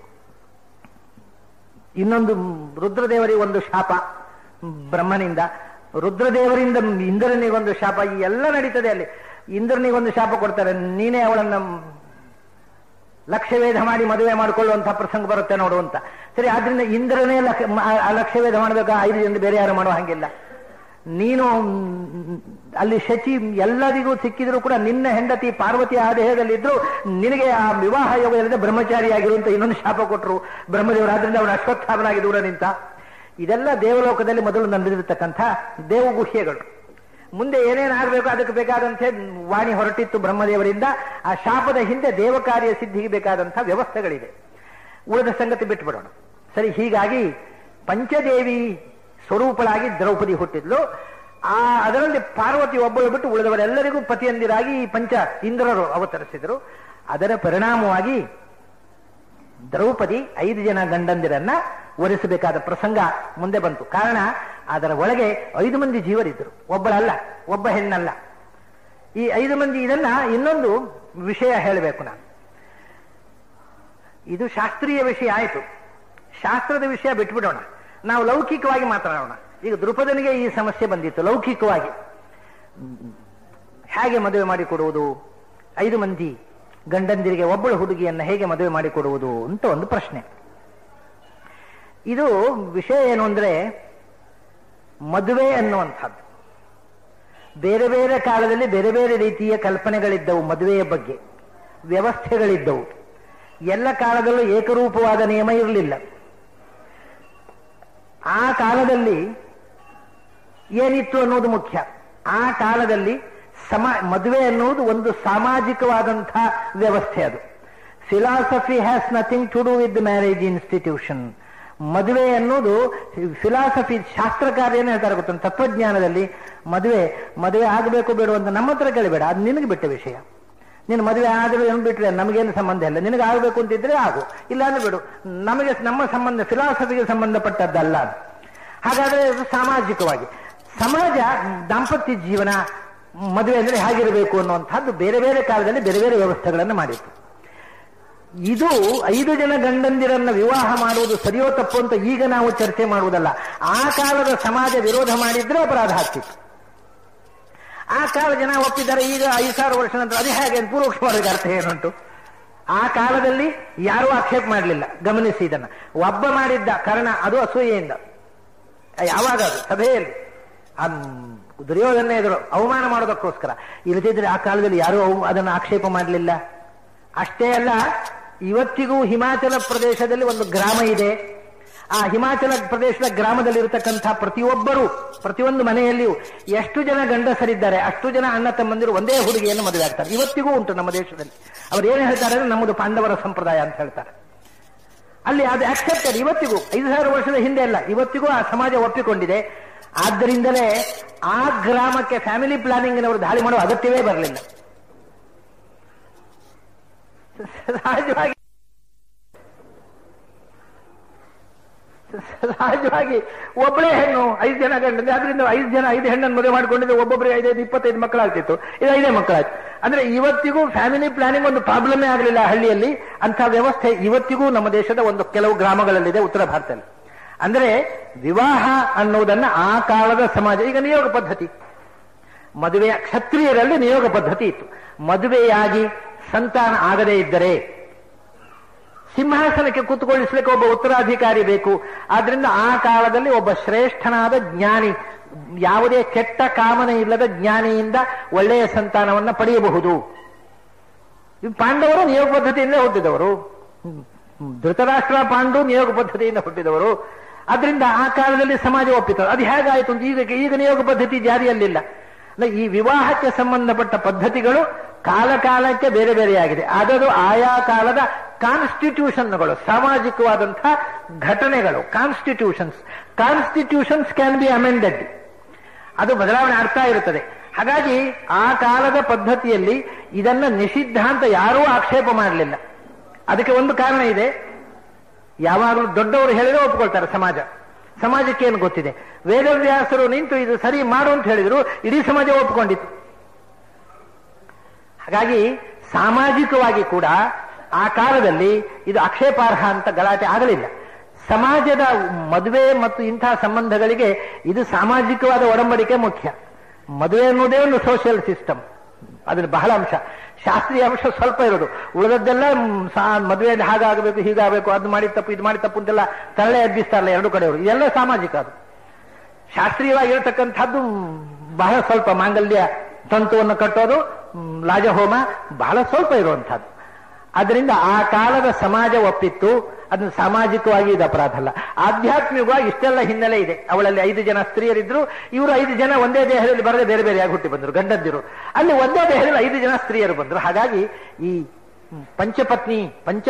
ಇನ್ನೊಂದು ರುದ್ರದೇವರಿಗೆ ಒಂದು ಶಾಪ ಬ್ರಹ್ಮನಿಂದ ರುದ್ರದೇವರಿಂದ ಇಂದ್ರನಿಗೊಂದು ಶಾಪ ಈ ಎಲ್ಲ ನಡೀತದೆ ಅಲ್ಲಿ ಇಂದ್ರನಿಗೊಂದು ಶಾಪ ಕೊಡ್ತಾರೆ ನೀನೇ ಅವಳನ್ನ ಲಕ್ಷ್ಯವೇಧ ಮಾಡಿ ಮದುವೆ ಮಾಡಿಕೊಳ್ಳುವಂತಹ ಪ್ರಸಂಗ ಬರುತ್ತೆ ನೋಡು ಅಂತ ಸರಿ ಆದ್ರಿಂದ ಇಂದ್ರನೇ ಲಕ್ಷ ಮ- ಆ ಲಕ್ಷ್ಯವೇಧ ಮಾಡಬೇಕಾ ಐದು ಜನ ಬೇರೆ ಯಾರು ಮಾಡೋ ಹಾಗಿಲ್ಲ ನೀನು ಮ್, ಅಲ್ಲಿ ಶಚಿ ಎಲ್ಲರಿಗೂ ಸಿಕ್ಕಿದ್ರು ಕೂಡ ನಿನ್ನ ಹೆಂಡತಿ ಪಾರ್ವತಿ ಆ ದೇಹದಲ್ಲಿದ್ರು ನಿನಗೆ ಆ ವಿವಾಹ ಯೋಗ ಇಲ್ಲದೆ ಬ್ರಹ್ಮಚಾರಿಯಾಗಿರುವಂತ ಇನ್ನೊಂದು ಶಾಪ ಕೊಟ್ಟರು ಬ್ರಹ್ಮದೇವರು ಆದ್ರಿಂದ ಅವನು ಅಶ್ವತ್ಥಾಮನಾಗಿ ದೂರ ನಿಂತ ಇದೆಲ್ಲ ದೇವಲೋಕದಲ್ಲಿ ಮೊದಲು ನಡೆದಿರತಕ್ಕಂಥ ದೇವಗುಹ್ಯಗಳು ಮುಂದೆ ಏನೇನಾಗಬೇಕು ಅದಕ್ಕೆ ಬೇಕಾದಂತೆ ವಾಣಿ ಹೊರಟಿತ್ತು ಬ್ರಹ್ಮದೇವರಿಂದ ಆ ಶಾಪದ ಹಿಂದೆ ದೇವ ಕಾರ್ಯ ಸಿದ್ಧಿಗೆ ಬೇಕಾದಂಥ ವ್ಯವಸ್ಥೆಗಳಿದೆ ಉಳಿದ ಸಂಗತಿ ಬಿಟ್ಟುಬಿಡೋಣ ಸರಿ ಹೀಗಾಗಿ ಪಂಚದೇವಿ ಸ್ವರೂಪಳಾಗಿ ದ್ರೌಪದಿ ಹುಟ್ಟಿದ್ಲು ಆ ಅದರಲ್ಲಿ ಪಾರ್ವತಿ ಒಬ್ಬಳು ಬಿಟ್ಟು ಉಳಿದವರೆಲ್ಲರಿಗೂ ಪತಿಯಂದಿರಾಗಿ ಈ ಪಂಚ ಇಂದ್ರರು ಅವತರಿಸಿದರು ಅದರ ಪರಿಣಾಮವಾಗಿ ದ್ರೌಪದಿ ಐದು ಜನ ಗಂಡಂದಿರನ್ನ ಒರೆಸಬೇಕಾದ ಪ್ರಸಂಗ ಮುಂದೆ ಬಂತು ಕಾರಣ ಅದರ ಒಳಗೆ ಐದು ಮಂದಿ ಜೀವರಿದ್ದರು ಒಬ್ಬಳಲ್ಲ ಒಬ್ಬ ಹೆಣ್ಣಲ್ಲ ಈ ಐದು ಮಂದಿ ಇದನ್ನ ಇನ್ನೊಂದು ವಿಷಯ ಹೇಳಬೇಕು ನಾನು ಇದು ಶಾಸ್ತ್ರೀಯ ವಿಷಯ ಆಯಿತು ಶಾಸ್ತ್ರದ ವಿಷಯ ಬಿಟ್ಬಿಡೋಣ ನಾವು ಲೌಕಿಕವಾಗಿ ಮಾತನಾಡೋಣ ಈಗ ದೃಪದನಿಗೆ ಈ ಸಮಸ್ಯೆ ಬಂದಿತ್ತು ಲೌಕಿಕವಾಗಿ ಹೇಗೆ ಮದುವೆ ಮಾಡಿಕೊಡುವುದು ಐದು ಮಂದಿ ಗಂಡಂದಿರಿಗೆ ಒಬ್ಬಳು ಹುಡುಗಿಯನ್ನ ಹೇಗೆ ಮದುವೆ ಮಾಡಿಕೊಡುವುದು ಅಂತ ಒಂದು ಪ್ರಶ್ನೆ ಇದು ವಿಷಯ ಏನು ಅಂದ್ರೆ ಮದುವೆ ಅನ್ನುವಂಥದ್ದು ಬೇರೆ ಬೇರೆ ಕಾಲದಲ್ಲಿ ಬೇರೆ ಬೇರೆ ರೀತಿಯ ಕಲ್ಪನೆಗಳಿದ್ದವು ಮದುವೆಯ ಬಗ್ಗೆ ವ್ಯವಸ್ಥೆಗಳಿದ್ದವು ಎಲ್ಲ ಕಾಲದಲ್ಲೂ ಏಕರೂಪವಾದ ನಿಯಮ ಇರಲಿಲ್ಲ ಆ ಕಾಲದಲ್ಲಿ ಏನಿತ್ತು ಅನ್ನೋದು ಮುಖ್ಯ ಆ ಕಾಲದಲ್ಲಿ ಸಮ ಮದುವೆ ಅನ್ನುವುದು ಒಂದು ಸಾಮಾಜಿಕವಾದಂಥ ವ್ಯವಸ್ಥೆ ಅದು philosophy has nothing to do with marriage institution ಮದುವೆ ಅನ್ನೋದು ಫಿಲಾಸಫಿ ಶಾಸ್ತ್ರ ಕಾರ್ಯನೇ ಹೇಳ್ತಾರೆ ಗೊತ್ತ ತತ್ವಜ್ಞಾನದಲ್ಲಿ ಮದುವೆ ಮದುವೆ ಆಗಬೇಕು ಬೇಡ ಅಂತ ನಮ್ಮ ಹತ್ರ ಕೇಳಬೇಡ ಅದು ನಿನಗೆ ಬಿಟ್ಟ ವಿಷಯ ನೀನು ಮದುವೆ ಆದರೂ ಏನು ಬಿಟ್ರೆ ನಮಗೇನು ಸಂಬಂಧ ಇಲ್ಲ ನಿನಗೆ ಆಗಬೇಕು ಅಂತಿದ್ರೆ ಆಗು ಇಲ್ಲ ಅಂದ್ರೆ ಬಿಡು ನಮಗೆ ನಮ್ಮ ಸಂಬಂಧ ಫಿಲಾಸಫಿಗೆ ಸಂಬಂಧಪಟ್ಟದ್ದಲ್ಲ ಅದು ಹಾಗಾದ್ರೆ ಇದು ಸಾಮಾಜಿಕವಾಗಿ ಸಮಾಜ ದಾಂಪತ್ಯ ಜೀವನ ಮದುವೆ ಅಂದ್ರೆ ಹೇಗಿರಬೇಕು ಅನ್ನುವಂಥದ್ದು ಬೇರೆ ಬೇರೆ ಕಾಲದಲ್ಲಿ ಬೇರೆ ಬೇರೆ ವ್ಯವಸ್ಥೆಗಳನ್ನು ಮಾಡಿತ್ತು ಇದು ಐದು ಜನ ಗಂಡಂದಿರನ್ನ ವಿವಾಹ ಮಾಡುವುದು ಸರಿಯೋ ತಪ್ಪು ಅಂತ ಈಗ ನಾವು ಚರ್ಚೆ ಮಾಡುವುದಲ್ಲ ಆ ಕಾಲದ ಸಮಾಜ ವಿರೋಧ ಮಾಡಿದ್ರೆ ಅಪರಾಧ ಆಗ್ತಿತ್ತು ಆ ಕಾಲ ಜನ ಒಪ್ಪಿದ್ದಾರೆ ಈಗ ಐದು ಸಾವಿರ ವರ್ಷ ನಂತರ ಅದೇ ಹಾಗೆ ಅಂತ ಪೂರ್ವಕ್ಷವಾಗಿ ಅರ್ಥ ಏನುಂಟು ಆ ಕಾಲದಲ್ಲಿ ಯಾರೂ ಆಕ್ಷೇಪ ಮಾಡಲಿಲ್ಲ ಗಮನಿಸಿ ಇದನ್ನ ಒಬ್ಬ ಮಾಡಿದ್ದ ಕಾರಣ ಅದು ಅಸೂಯೆಯಿಂದ ಯಾವಾಗ ಅದು ಸಭೆಯಲ್ಲಿ ಆ ದುರ್ಯೋಧನ ಎದುರು ಅವಮಾನ ಮಾಡೋದಕ್ಕೋಸ್ಕರ ಇಲ್ಲದಿದ್ರೆ ಆ ಕಾಲದಲ್ಲಿ ಯಾರೂ ಅವ- ಅದನ್ನು ಆಕ್ಷೇಪ ಮಾಡಲಿಲ್ಲ ಅಷ್ಟೇ ಅಲ್ಲ ಇವತ್ತಿಗೂ ಹಿಮಾಚಲ ಪ್ರದೇಶದಲ್ಲಿ ಒಂದು ಗ್ರಾಮ ಇದೆ ಆ ಹಿಮಾಚಲ ಪ್ರದೇಶದ ಗ್ರಾಮದಲ್ಲಿ ಇರತಕ್ಕಂಥ ಪ್ರತಿಯೊಬ್ಬರು ಪ್ರತಿಯೊಂದು ಮನೆಯಲ್ಲಿಯೂ ಎಷ್ಟು ಜನ ಗಂಡಸರಿದ್ದಾರೆ ಅಷ್ಟು ಜನ ಅಣ್ಣ ತಮ್ಮಂದಿರು ಒಂದೇ ಹುಡುಗಿಯನ್ನು ಮದುವೆ ಆಗ್ತಾರೆ ಇವತ್ತಿಗೂ ಉಂಟು ನಮ್ಮ ದೇಶದಲ್ಲಿ ಅವ್ರು ಏನು ಹೇಳ್ತಾರೆ ಅಂದ್ರೆ ನಮ್ಮದು ಪಾಂಡವರ ಸಂಪ್ರದಾಯ ಅಂತ ಹೇಳ್ತಾರೆ ಅಲ್ಲಿ ಅದು ಆಕ್ಸೆಪ್ಟೆಡ್ ಇವತ್ತಿಗೂ ಐದು ಸಾವಿರ ವರ್ಷದ ಹಿಂದೆ ಅಲ್ಲ ಇವತ್ತಿಗೂ ಆ ಸಮಾಜ ಒಪ್ಪಿಕೊಂಡಿದೆ ಆದ್ದರಿಂದಲೇ ಆ ಗ್ರಾಮಕ್ಕೆ ಫ್ಯಾಮಿಲಿ ಪ್ಲಾನಿಂಗ್ನವರು ದಾಳಿ ಮಾಡುವ ಅಗತ್ಯವೇ ಬರಲಿಲ್ಲ ಸಹಜವಾಗಿ ಸಹಜವಾಗಿ ಒಬ್ಬಳೇ ಹೆಣ್ಣು ಐದು ಜನ ಗಂಡಂದ್ರೆ ಅದರಿಂದ ಐದು ಜನ ಐದು ಹೆಣ್ಣನ್ನು ಮದುವೆ ಮಾಡ್ಕೊಂಡಿದ್ರೆ ಒಬ್ಬೊಬ್ಬರಿಗೆ ಐದೈದು ಇಪ್ಪತ್ತೈದು ಮಕ್ಕಳಾಗ್ತಿತ್ತು ಇದು ಐದೇ ಮಕ್ಕಳಾಯ್ತು ಅಂದ್ರೆ ಇವತ್ತಿಗೂ ಫ್ಯಾಮಿಲಿ ಪ್ಲಾನಿಂಗ್ ಒಂದು ಪ್ರಾಬ್ಲಮೇ ಆಗಲಿಲ್ಲ ಹಳ್ಳಿಯಲ್ಲಿ ಅಂತ ವ್ಯವಸ್ಥೆ ಇವತ್ತಿಗೂ ನಮ್ಮ ದೇಶದ ಒಂದು ಕೆಲವು ಗ್ರಾಮಗಳಲ್ಲಿದೆ ಉತ್ತರ ಭಾರತದಲ್ಲಿ ಅಂದ್ರೆ ವಿವಾಹ ಅನ್ನುವುದನ್ನ ಆ ಕಾಲದ ಸಮಾಜ ಈಗ ನಿಯೋಗ ಪದ್ಧತಿ ಮದುವೆಯ ಕ್ಷತ್ರಿಯರಲ್ಲಿ ನಿಯೋಗ ಪದ್ಧತಿ ಇತ್ತು ಮದುವೆಯಾಗಿ ಸಂತಾನ ಆಗದೇ ಇದ್ದರೆ ಸಿಂಹಾಸನಕ್ಕೆ ಕೂತ್ಕೊಳ್ಳಿಸ್ಲಿಕ್ಕೆ ಒಬ್ಬ ಉತ್ತರಾಧಿಕಾರಿ ಬೇಕು ಆದ್ರಿಂದ ಆ ಕಾಲದಲ್ಲಿ ಒಬ್ಬ ಶ್ರೇಷ್ಠನಾದ ಜ್ಞಾನಿ ಯಾವುದೇ ಕೆಟ್ಟ ಕಾಮನೆ ಇಲ್ಲದ ಜ್ಞಾನಿಯಿಂದ ಒಳ್ಳೆಯ ಸಂತಾನವನ್ನ ಪಡೆಯಬಹುದು ಈ ಪಾಂಡವರು ನಿಯೋಗ ಪದ್ಧತಿಯಿಂದ ಹುಟ್ಟಿದವರು ಹ್ಮ್. ಧೃತರಾಷ್ಟ್ರ ಪಾಂಡು ನಿಯೋಗ ಪದ್ಧತಿಯಿಂದ ಹುಟ್ಟಿದವರು ಅದರಿಂದ ಆ ಕಾಲದಲ್ಲಿ ಸಮಾಜ ಒಪ್ಪಿತು ಅದು ಹೇಗಾಯಿತು ಅಂತ ಈಗ ಈಗ ನಿಯೋಗ ಪದ್ಧತಿ ಜಾರಿಯಲ್ಲಿಲ್ಲ ಅಂದ್ರೆ ಈ ವಿವಾಹಕ್ಕೆ ಸಂಬಂಧಪಟ್ಟ ಪದ್ಧತಿಗಳು ಕಾಲ ಕಾಲಕ್ಕೆ ಬೇರೆ ಬೇರೆಯಾಗಿದೆ ಅದದು ಆಯಾ ಕಾಲದ ಕಾನ್ಸ್ಟಿಟ್ಯೂಷನ್ಗಳು ಸಾಮಾಜಿಕವಾದಂತಹ ಘಟನೆಗಳು constitutions constitutions can be amended ಅದು ಬದಲಾವಣೆ ಆಗ್ತಾ ಇರುತ್ತದೆ ಹಾಗಾಗಿ ಆ ಕಾಲದ ಪದ್ಧತಿಯಲ್ಲಿ ಇದನ್ನ ನಿಷಿದ್ಧ ಅಂತ ಯಾರೂ ಆಕ್ಷೇಪ ಮಾಡಲಿಲ್ಲ ಅದಕ್ಕೆ ಒಂದು ಕಾರಣ ಇದೆ ಯಾವಾಗಲೂ ದೊಡ್ಡವರು ಹೇಳಿದ್ರೆ ಒಪ್ಕೊಳ್ತಾರೆ ಸಮಾಜ ಸಮಾಜಕ್ಕೆ ಏನು ಗೊತ್ತಿದೆ ವೇದವ್ಯಾಸರು ನಿಂತು ಇದು ಸರಿ ಮಾಡು ಅಂತ ಹೇಳಿದ್ರು ಇಡೀ ಸಮಾಜ ಒಪ್ಕೊಂಡಿತ್ತು ಹಾಗಾಗಿ ಸಾಮಾಜಿಕವಾಗಿ ಕೂಡ ಆ ಕಾಲದಲ್ಲಿ ಇದು ಆಕ್ಷೇಪಾರ್ಹ ಅಂತ ಗಲಾಟೆ ಆಗಲಿಲ್ಲ ಸಮಾಜದ ಮದುವೆ ಮತ್ತು ಇಂತಹ ಸಂಬಂಧಗಳಿಗೆ ಇದು ಸಾಮಾಜಿಕವಾದ ಒಡಂಬಡಿಕೆ ಮುಖ್ಯ ಮದುವೆ ಅನ್ನೋದೇ ಒಂದು ಸೋಷಿಯಲ್ ಸಿಸ್ಟಮ್ ಅದ್ರ ಬಹಳ ಅಂಶ ಶಾಸ್ತ್ರೀಯ ಅಂಶ ಸ್ವಲ್ಪ ಇರೋದು ಉಳಿದದ್ದೆಲ್ಲ ಮ್, ಸಾ- ಮದುವೆಯಲ್ಲಿ ಹಾಗಾಗಬೇಕು ಹೀಗಾಗಬೇಕು ಅದು ಮಾಡಿ ತಪ್ಪು ಇದು ಮಾಡಿ ತಪ್ಪು ಅಂತೆಲ್ಲ ತರಳೆ ಎಬ್ಬಿಸ್ತಾರಲ್ಲ ಎರಡು ಕಡೆಯವರು ಇದೆಲ್ಲ ಸಾಮಾಜಿಕ ಅದು ಶಾಸ್ತ್ರೀಯವಾಗಿರತಕ್ಕಂಥದ್ದು ಮ್, ಬಹಳ ಸ್ವಲ್ಪ ಮಾಂಗಲ್ಯ ತಂತುವನ್ನು ಕಟ್ಟೋದು ಮ್, ಲಾಜಹೋಮ ಬಹಳ ಸ್ವಲ್ಪ ಇರುವಂತಹದ್ದು ಅದರಿಂದ ಆ ಕಾಲದ ಸಮಾಜ ಒಪ್ಪಿತ್ತು ಅದನ್ನು ಸಾಮಾಜಿಕವಾಗಿ ಇದು ಅಪರಾಧ ಅಲ್ಲ ಆಧ್ಯಾತ್ಮಿಕವಾಗಿ ಇಷ್ಟೆಲ್ಲ ಹಿನ್ನೆಲೆ ಇದೆ ಅವಳಲ್ಲಿ ಐದು ಜನ ಸ್ತ್ರೀಯರಿದ್ರು ಇವರು ಐದು ಜನ ಒಂದೇ ದೇಹದಲ್ಲಿ ಬರದೆ ಬೇರೆ ಬೇರೆಯಾಗಿ ಹುಟ್ಟಿ ಬಂದರು ಗಂಡಂದಿರು ಅಲ್ಲಿ ಒಂದೇ ದೇಹದಲ್ಲಿ ಐದು ಜನ ಸ್ತ್ರೀಯರು ಬಂದರು ಹಾಗಾಗಿ ಈ ಮ್, ಪಂಚಪತ್ನಿ ಪಂಚ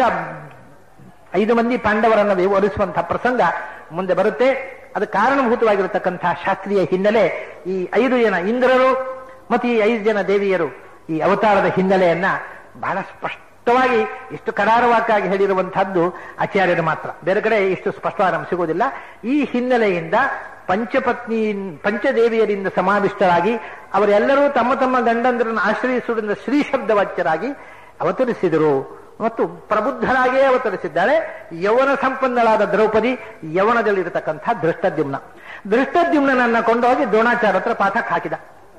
ಐದು ಮಂದಿ ಪಾಂಡವರನ್ನು ವಿವರಿಸುವಂತಹ ಪ್ರಸಂಗ ಮುಂದೆ ಬರುತ್ತೆ ಅದು ಕಾರಣಭೂತವಾಗಿರತಕ್ಕಂತಹ ಶಾಸ್ತ್ರೀಯ ಹಿನ್ನೆಲೆ ಈ ಐದು ಜನ ಇಂದ್ರರು ಮತ್ತು ಈ ಐದು ಜನ ದೇವಿಯರು ಈ ಅವತಾರದ ಹಿನ್ನೆಲೆಯನ್ನ ಬಹಳ ಸ್ಪಷ್ಟವಾಗಿ ಇಷ್ಟು ಕರಾರವಾಕ್ಕಾಗಿ ಹೇಳಿರುವಂತಹದ್ದು ಆಚಾರ್ಯರು ಮಾತ್ರ ಬೇರೆ ಕಡೆ ಇಷ್ಟು ಸ್ಪಷ್ಟವಾಗಿ ನಮ್ಗೆ ಸಿಗುವುದಿಲ್ಲ ಈ ಹಿನ್ನೆಲೆಯಿಂದ ಪಂಚಪತ್ನಿ ಪಂಚದೇವಿಯರಿಂದ ಸಮಾವಿಷ್ಟರಾಗಿ ಅವರೆಲ್ಲರೂ ತಮ್ಮ ತಮ್ಮ ಗಂಡಂದರನ್ನು ಆಶ್ರಯಿಸುವುದರಿಂದ ಶ್ರೀ ಶಬ್ದವಾಚ್ಯರಾಗಿ ಅವತರಿಸಿದರು ಮತ್ತು ಪ್ರಬುದ್ಧರಾಗಿಯೇ ಅವತರಿಸಿದ್ದಾರೆ ಯೌವನ ಸಂಪನ್ನಳಾದ ದ್ರೌಪದಿ ಯೌವನದಲ್ಲಿರತಕ್ಕಂಥ ದೃಷ್ಟದ್ಯುಮ್ನ ದೃಷ್ಟದ್ಯುಮ್ನನ್ನ ಕೊಂಡೋಗಿ ದ್ರೋಣಾಚಾರ್ಯ ಹತ್ರ ಪಾಠಕ್ಕೆ ಹಾಕಿದ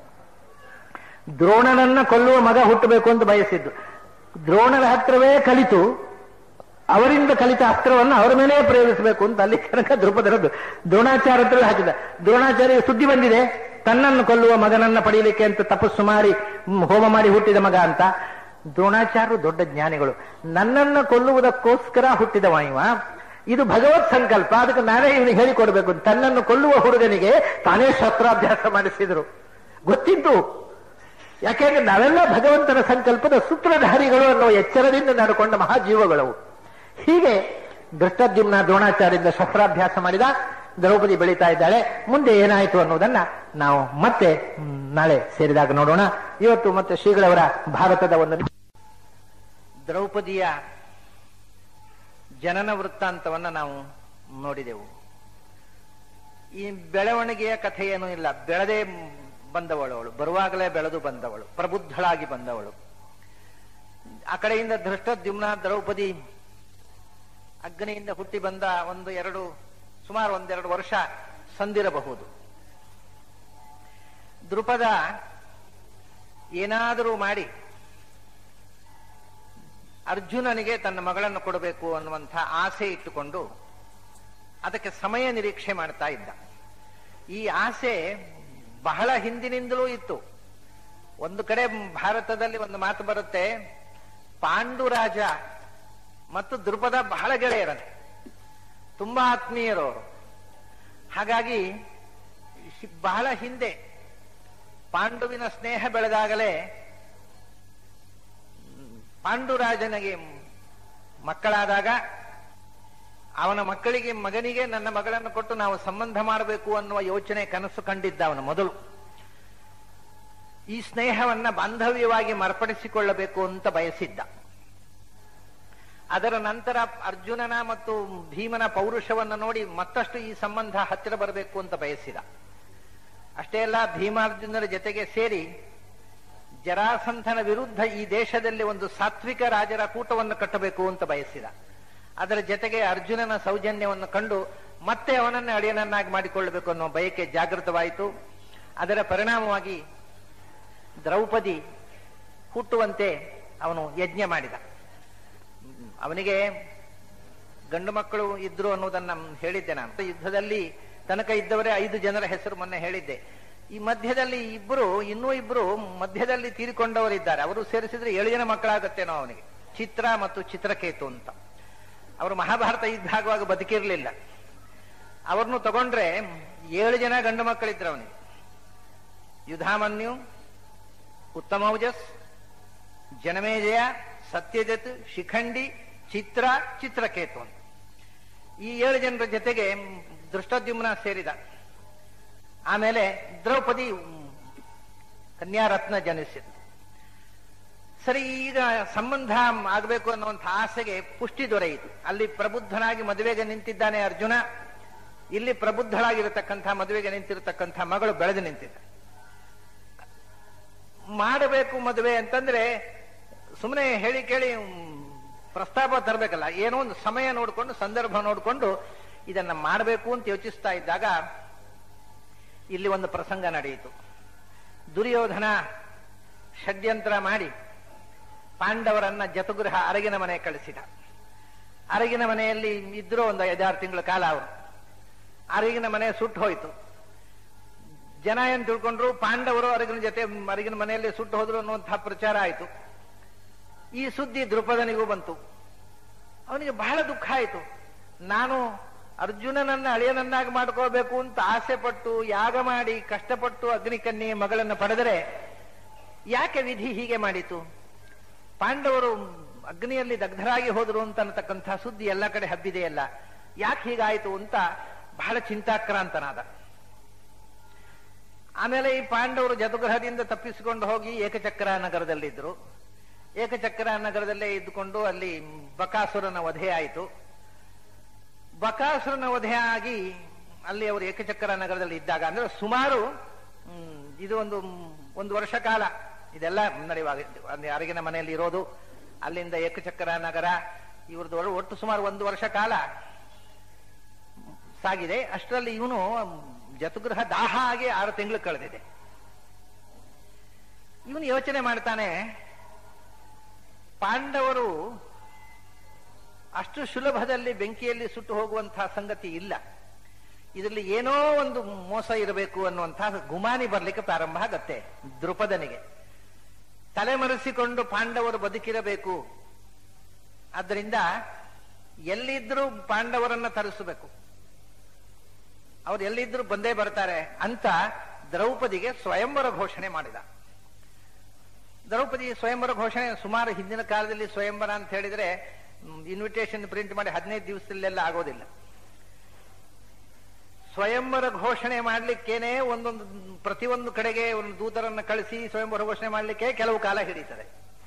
ದ್ರೋಣನನ್ನ ಕೊಲ್ಲುವ ಮಗ ಹುಟ್ಟಬೇಕು ಅಂತ ಬಯಸಿದ್ದು ದ್ರೋಣರ ಹತ್ರವೇ ಕಲಿತು ಅವರಿಂದ ಕಲಿತ ಅಸ್ತ್ರವನ್ನು ಅವರ ಮೇಲೆ ಪ್ರಯೋಗಿಸಬೇಕು ಅಂತ ಅಲ್ಲಿ ತನಕ ದ್ರುಪದರದ್ದು ದ್ರೋಣಾಚಾರ್ಯ ಹತ್ರ ಹಾಕಿದ ದ್ರೋಣಾಚಾರ್ಯ ಸುದ್ದಿ ಬಂದಿದೆ ತನ್ನನ್ನು ಕೊಲ್ಲುವ ಮಗನನ್ನ ಪಡೆಯಲಿಕ್ಕೆ ಅಂತ ತಪಸ್ಸು ಮಾಡಿ ಹ್ಮ್, ಹೋಮ ಮಾಡಿ ಹುಟ್ಟಿದ ಮಗ ಅಂತ ದ್ರೋಣಾಚಾರ್ಯರು ದೊಡ್ಡ ಜ್ಞಾನಿಗಳು ನನ್ನನ್ನ ಕೊಲ್ಲುವುದಕ್ಕೋಸ್ಕರ ಹುಟ್ಟಿದವ ಇವ ಇದು ಭಗವತ್ ಸಂಕಲ್ಪ ಅದಕ್ಕೆ ನಾನೇ ಇವನಿಗೆ ಹೇಳಿಕೊಡ್ಬೇಕು ಅಂತ. ತನ್ನನ್ನು ಕೊಲ್ಲುವ ಹುಡುಗನಿಗೆ ತಾನೇ ಶಸ್ತ್ರಾಭ್ಯಾಸ ಮಾಡಿಸಿದರು ಗೊತ್ತಿದ್ದು ಯಾಕೆಂದ್ರೆ ನಾವೆಲ್ಲ ಭಗವಂತನ ಸಂಕಲ್ಪದ ಸೂತ್ರಧಾರಿಗಳು ಅನ್ನೋ ಎಚ್ಚರದಿಂದ ನಡ್ಕೊಂಡ ಮಹಾಜೀವಗಳವು ಹೀಗೆ ದೃಷ್ಟದ್ಯುಮ್ನ ದ್ರೋಣಾಚಾರ್ಯದಿಂದ ಶಸ್ತ್ರಾಭ್ಯಾಸ ಮಾಡಿದ ದ್ರೌಪದಿ ಬೆಳೀತಾ ಇದ್ದಾಳೆ ಮುಂದೆ ಏನಾಯಿತು ಅನ್ನೋದನ್ನ ನಾವು ಮತ್ತೆ ಹ್ಮ್, ನಾಳೆ ಸೇರಿದಾಗ ನೋಡೋಣ ಇವತ್ತು ಮತ್ತೆ ಶ್ರೀಗಳವರ ಭಾರತದ ಒಂದು ದ್ರೌಪದಿಯ ಜನನ ವೃತ್ತಾಂತವನ್ನ ನಾವು ನೋಡಿದೆವು ಈ ಬೆಳವಣಿಗೆಯ ಕಥೆ ಏನೂ ಇಲ್ಲ ಬೆಳೆದೇ ಬಂದವಳು ಅವಳು ಬರುವಾಗಲೇ ಬೆಳೆದು ಬಂದವಳು ಪ್ರಬುದ್ಧಳಾಗಿ ಬಂದವಳು ಆ ಕಡೆಯಿಂದ ಧೃಷ್ಟದ್ಯುಮ್ನ ದ್ರೌಪದಿ ಅಗ್ನಿಯಿಂದ ಹುಟ್ಟಿ ಬಂದ ಒಂದು ಎರಡು ಸುಮಾರು ಒಂದೆರಡು ವರ್ಷ ಸಂದಿರಬಹುದು ದೃಪದ ಏನಾದರೂ ಮಾಡಿ ಅರ್ಜುನನಿಗೆ ತನ್ನ ಮಗಳನ್ನು ಕೊಡಬೇಕು ಅನ್ನುವಂಥ ಆಸೆ ಇಟ್ಟುಕೊಂಡು ಅದಕ್ಕೆ ಸಮಯ ನಿರೀಕ್ಷೆ ಮಾಡ್ತಾ ಇದ್ದ ಈ ಆಸೆ ಬಹಳ ಹಿಂದಿನಿಂದಲೂ ಇತ್ತು ಒಂದು ಕಡೆ ಭಾರತದಲ್ಲಿ ಒಂದು ಮಾತು ಬರುತ್ತೆ ಪಾಂಡುರಾಜ ಮತ್ತು ದೃಪದ ಬಹಳ ಗೆಳೆಯರಂತೆ ತುಂಬಾ ಆತ್ಮೀಯರು ಅವರು ಹಾಗಾಗಿ ಶಿ- ಬಹಳ ಹಿಂದೆ ಪಾಂಡುವಿನ ಸ್ನೇಹ ಬೆಳೆದಾಗಲೇ ಹ್ಮ್, ಪಾಂಡುರಾಜನಿಗೆ ಮಕ್ಕಳಾದಾಗ ಅವನ ಮಕ್ಕಳಿಗೆ ಮಗನಿಗೆ ನನ್ನ ಮಗಳನ್ನು ಕೊಟ್ಟು ನಾವು ಸಂಬಂಧ ಮಾಡಬೇಕು ಅನ್ನುವ ಯೋಚನೆ ಕನಸು ಕಂಡಿದ್ದ ಅವನು ಮೊದಲು ಈ ಸ್ನೇಹವನ್ನ ಬಾಂಧವ್ಯವಾಗಿ ಮರ್ಪಡಿಸಿಕೊಳ್ಳಬೇಕು ಅಂತ ಬಯಸಿದ್ದ ಅದರ ನಂತರ ಅರ್ಜುನನ ಮತ್ತು ಭೀಮನ ಪೌರುಷವನ್ನು ನೋಡಿ ಮತ್ತಷ್ಟು ಈ ಸಂಬಂಧ ಹತ್ತಿರ ಬರಬೇಕು ಅಂತ ಬಯಸಿದ ಅಷ್ಟೇ ಅಲ್ಲ ಭೀಮಾರ್ಜುನರ ಜೊತೆಗೆ ಸೇರಿ ಜರಾಸಂಧನ ವಿರುದ್ಧ ಈ ದೇಶದಲ್ಲಿ ಒಂದು ಸಾತ್ವಿಕ ರಾಜರ ಕೂಟವನ್ನು ಕಟ್ಟಬೇಕು ಅಂತ ಬಯಸಿದ ಅದರ ಜೊತೆಗೆ ಅರ್ಜುನನ ಸೌಜನ್ಯವನ್ನು ಕಂಡು ಮತ್ತೆ ಅವನನ್ನೇ ಅಳಿಯನನ್ನಾಗಿ ಮಾಡಿಕೊಳ್ಳಬೇಕು ಅನ್ನೋ ಬಯಕೆ ಜಾಗೃತವಾಯಿತು ಅದರ ಪರಿಣಾಮವಾಗಿ ದ್ರೌಪದಿ ಹುಟ್ಟುವಂತೆ ಅವನು ಯಜ್ಞ ಮಾಡಿದ ಹ್ಮ್, ಅವನಿಗೆ ಗಂಡು ಮಕ್ಕಳು ಇದ್ರು ಅನ್ನೋದನ್ನ ಹೇಳಿದ್ದೆ ನಾನು ಯುದ್ಧದಲ್ಲಿ ತನಕ ಇದ್ದವರೇ ಐದು ಜನರ ಹೆಸರು ಮೊನ್ನೆ ಹೇಳಿದ್ದೆ ಈ ಮಧ್ಯದಲ್ಲಿ ಇಬ್ಬರು ಇನ್ನೂ ಇಬ್ಬರು ಮಧ್ಯದಲ್ಲಿ ತೀರಿಕೊಂಡವರಿದ್ದಾರೆ ಅವರು ಸೇರಿಸಿದ್ರೆ ಏಳು ಜನ ಮಕ್ಕಳಾಗತ್ತೇನೋ ಅವನಿಗೆ ಚಿತ್ರ ಮತ್ತು ಚಿತ್ರಕೇತು ಅಂತ ಅವರು ಮಹಾಭಾರತ ಯುದ್ಧ ಆಗುವಾಗ ಬದುಕಿರ್ಲಿಲ್ಲ ಅವ್ರನ್ನು ತಗೊಂಡ್ರೆ ಏಳು ಜನ ಗಂಡು ಮಕ್ಕಳಿದ್ರು ಅವನಿಗೆ ಯುಧಾಮನ್ಯು ಉತ್ತಮೌಜಸ್ ಜನಮೇಜಯ ಸತ್ಯಜತ್ ಶಿಖಂಡಿ ಚಿತ್ರ ಚಿತ್ರಕೇತು ಅಂತ ಈ ಏಳು ಜನರ ಜೊತೆಗೆ ದೃಷ್ಟದ್ಯುಮ್ನ ಸೇರಿದ ಆಮೇಲೆ ದ್ರೌಪದಿ ಮ್, ಕನ್ಯಾರತ್ನ ಜನಿಸಿದ ಸರಿ ಈಗ ಸಂಬಂಧ ಆಗಬೇಕು ಅನ್ನುವಂಥ ಆಸೆಗೆ ಪುಷ್ಟಿ ದೊರೆಯಿತು ಅಲ್ಲಿ ಪ್ರಬುದ್ಧನಾಗಿ ಮದುವೆಗೆ ನಿಂತಿದ್ದಾನೆ ಅರ್ಜುನ ಇಲ್ಲಿ ಪ್ರಬುದ್ಧಳಾಗಿರತಕ್ಕಂಥ ಮದುವೆಗೆ ನಿಂತಿರತಕ್ಕಂಥ ಮಗಳು ಬೆಳೆದು ನಿಂತಿದ್ದ ಮಾಡಬೇಕು ಮದುವೆ ಅಂತಂದ್ರೆ ಸುಮ್ಮನೆ ಹೇಳಿ ಕೇಳಿ ಮ್, ಪ್ರಸ್ತಾಪ ತರಬೇಕಲ್ಲ ಏನೋ ಒಂದು ಸಮಯ ನೋಡಿಕೊಂಡು ಸಂದರ್ಭ ನೋಡಿಕೊಂಡು ಇದನ್ನ ಮಾಡಬೇಕು ಅಂತ ಯೋಚಿಸ್ತಾ ಇದ್ದಾಗ ಇಲ್ಲಿ ಒಂದು ಪ್ರಸಂಗ ನಡೆಯಿತು ದುರ್ಯೋಧನ ಷಡ್ಯಂತ್ರ ಮಾಡಿ ಪಾಂಡವರನ್ನ ಜತುಗೃಹ ಅರಗಿನ ಮನೆ ಕಳಿಸಿದ ಅರಗಿನ ಮನೆಯಲ್ಲಿ ಇದ್ರು ಒಂದು ಐದಾರು ತಿಂಗಳ ಕಾಲ ಅವರು ಅರಗಿನ ಮನೆ ಸುಟ್ಟು ಹೋಯಿತು ಜನ ಏನ್ ತಿಳ್ಕೊಂಡ್ರು ಪಾಂಡವರು ಅರಗಿನ ಜೊತೆ ಅರಗಿನ ಮನೆಯಲ್ಲಿ ಸುಟ್ಟು ಹೋದ್ರು ಅನ್ನುವಂತಹ ಪ್ರಚಾರ ಆಯಿತು ಈ ಸುದ್ದಿ ದೃಪದನಿಗೂ ಬಂತು ಅವನಿಗೆ ಬಹಳ ದುಃಖ ಆಯಿತು ನಾನು ಅರ್ಜುನನನ್ನ ಅಳಿಯನನ್ನಾಗಿ ಮಾಡ್ಕೋಬೇಕು ಅಂತ ಆಸೆ ಪಟ್ಟು ಯಾಗ ಮಾಡಿ ಕಷ್ಟಪಟ್ಟು ಅಗ್ನಿಕನ್ಯೆ ಮಗಳನ್ನು ಪಡೆದರೆ ಯಾಕೆ ವಿಧಿ ಹೀಗೆ ಮಾಡಿತು ಪಾಂಡವರು ಅಗ್ನಿಯಲ್ಲಿ ದಗ್ಧರಾಗಿ ಹೋದರು ಅಂತ ಅನ್ನತಕ್ಕಂಥ ಸುದ್ದಿ ಎಲ್ಲ ಕಡೆ ಹಬ್ಬಿದೆಯಲ್ಲ ಯಾಕೆ ಹೀಗಾಯಿತು ಅಂತ ಬಹಳ ಚಿಂತಾಕ್ರಾಂತನಾದ ಆಮೇಲೆ ಈ ಪಾಂಡವರು ಜತುಗ್ರಹದಿಂದ ತಪ್ಪಿಸಿಕೊಂಡು ಹೋಗಿ ಏಕಚಕ್ರ ನಗರದಲ್ಲಿದ್ದರು ಏಕಚಕ್ರ ನಗರದಲ್ಲೇ ಇದ್ದುಕೊಂಡು ಅಲ್ಲಿ ಬಕಾಸುರನ ವಧೆ ಆಯಿತು ಬಕಾಸುರನ ವಧೆ ಆಗಿ ಅಲ್ಲಿ ಅವರು ಏಕಚಕ್ರ ನಗರದಲ್ಲಿ ಇದ್ದಾಗ ಅಂದ್ರೆ ಸುಮಾರು ಹ್ಮ್, ಇದು ಒಂದು ಒಂದು ವರ್ಷ ಕಾಲ ಇದೆಲ್ಲ ನಡೆಯುವಾಗ ಅಂದ್ರೆ ಅರಗಿನ ಮನೆಯಲ್ಲಿ ಇರೋದು ಅಲ್ಲಿಂದ ಏಕಚಕ್ರ ನಗರ ಇವ್ರದ್ದು ಒಟ್ಟು- ಒಟ್ಟು ಸುಮಾರು ಒಂದು ವರ್ಷ ಕಾಲ ಸಾಗಿದೆ ಅಷ್ಟರಲ್ಲಿ ಇವನು ಜತುಗೃಹ ದಾಹ ಆಗಿ ಆರು ತಿಂಗಳು ಕಳೆದಿದೆ ಇವನು ಯೋಚನೆ ಮಾಡ್ತಾನೆ ಪಾಂಡವರು ಅಷ್ಟು ಸುಲಭದಲ್ಲಿ ಬೆಂಕಿಯಲ್ಲಿ ಸುಟ್ಟು ಹೋಗುವಂತಹ ಸಂಗತಿ ಇಲ್ಲ ಇದರಲ್ಲಿ ಏನೋ ಒಂದು ಮೋಸ ಇರಬೇಕು ಅನ್ನುವಂತಹ ಗುಮಾನಿ ಬರ್ಲಿಕ್ಕೆ ಪ್ರಾರಂಭ ಆಗತ್ತೆ ದೃಪದನಿಗೆ ತಲೆಮರೆಸಿಕೊಂಡು ಪಾಂಡವರು ಬದುಕಿರಬೇಕು ಆದ್ದರಿಂದ ಎಲ್ಲಿದ್ರೂ ಪಾಂಡವರನ್ನ ತರಿಸಬೇಕು ಅವ್ರು ಎಲ್ಲಿದ್ರೂ ಬಂದೇ ಬರ್ತಾರೆ ಅಂತ ದ್ರೌಪದಿಗೆ ಸ್ವಯಂವರ ಘೋಷಣೆ ಮಾಡಿದ ದ್ರೌಪದಿ ಸ್ವಯಂವರ ಘೋಷಣೆ ಸುಮಾರು ಹಿಂದಿನ ಕಾಲದಲ್ಲಿ ಸ್ವಯಂವರ ಅಂತ ಹೇಳಿದ್ರೆ ಇನ್ವಿಟೇಷನ್ ಪ್ರಿಂಟ್ ಮಾಡಿ ಹದಿನೈದು ದಿವಸದಲ್ಲೆಲ್ಲ ಆಗೋದಿಲ್ಲ ಸ್ವಯಂವರ ಘೋಷಣೆ ಮಾಡ್ಲಿಕ್ಕೇನೆ ಒಂದೊಂದು ಪ್ರತಿಯೊಂದು ಕಡೆಗೆ ಒಂದು ದೂತರನ್ನ ಕಳಿಸಿ ಸ್ವಯಂವರ ಘೋಷಣೆ ಮಾಡ್ಲಿಕ್ಕೆ ಕೆಲವು ಕಾಲ ಹಿಡಿತದೆ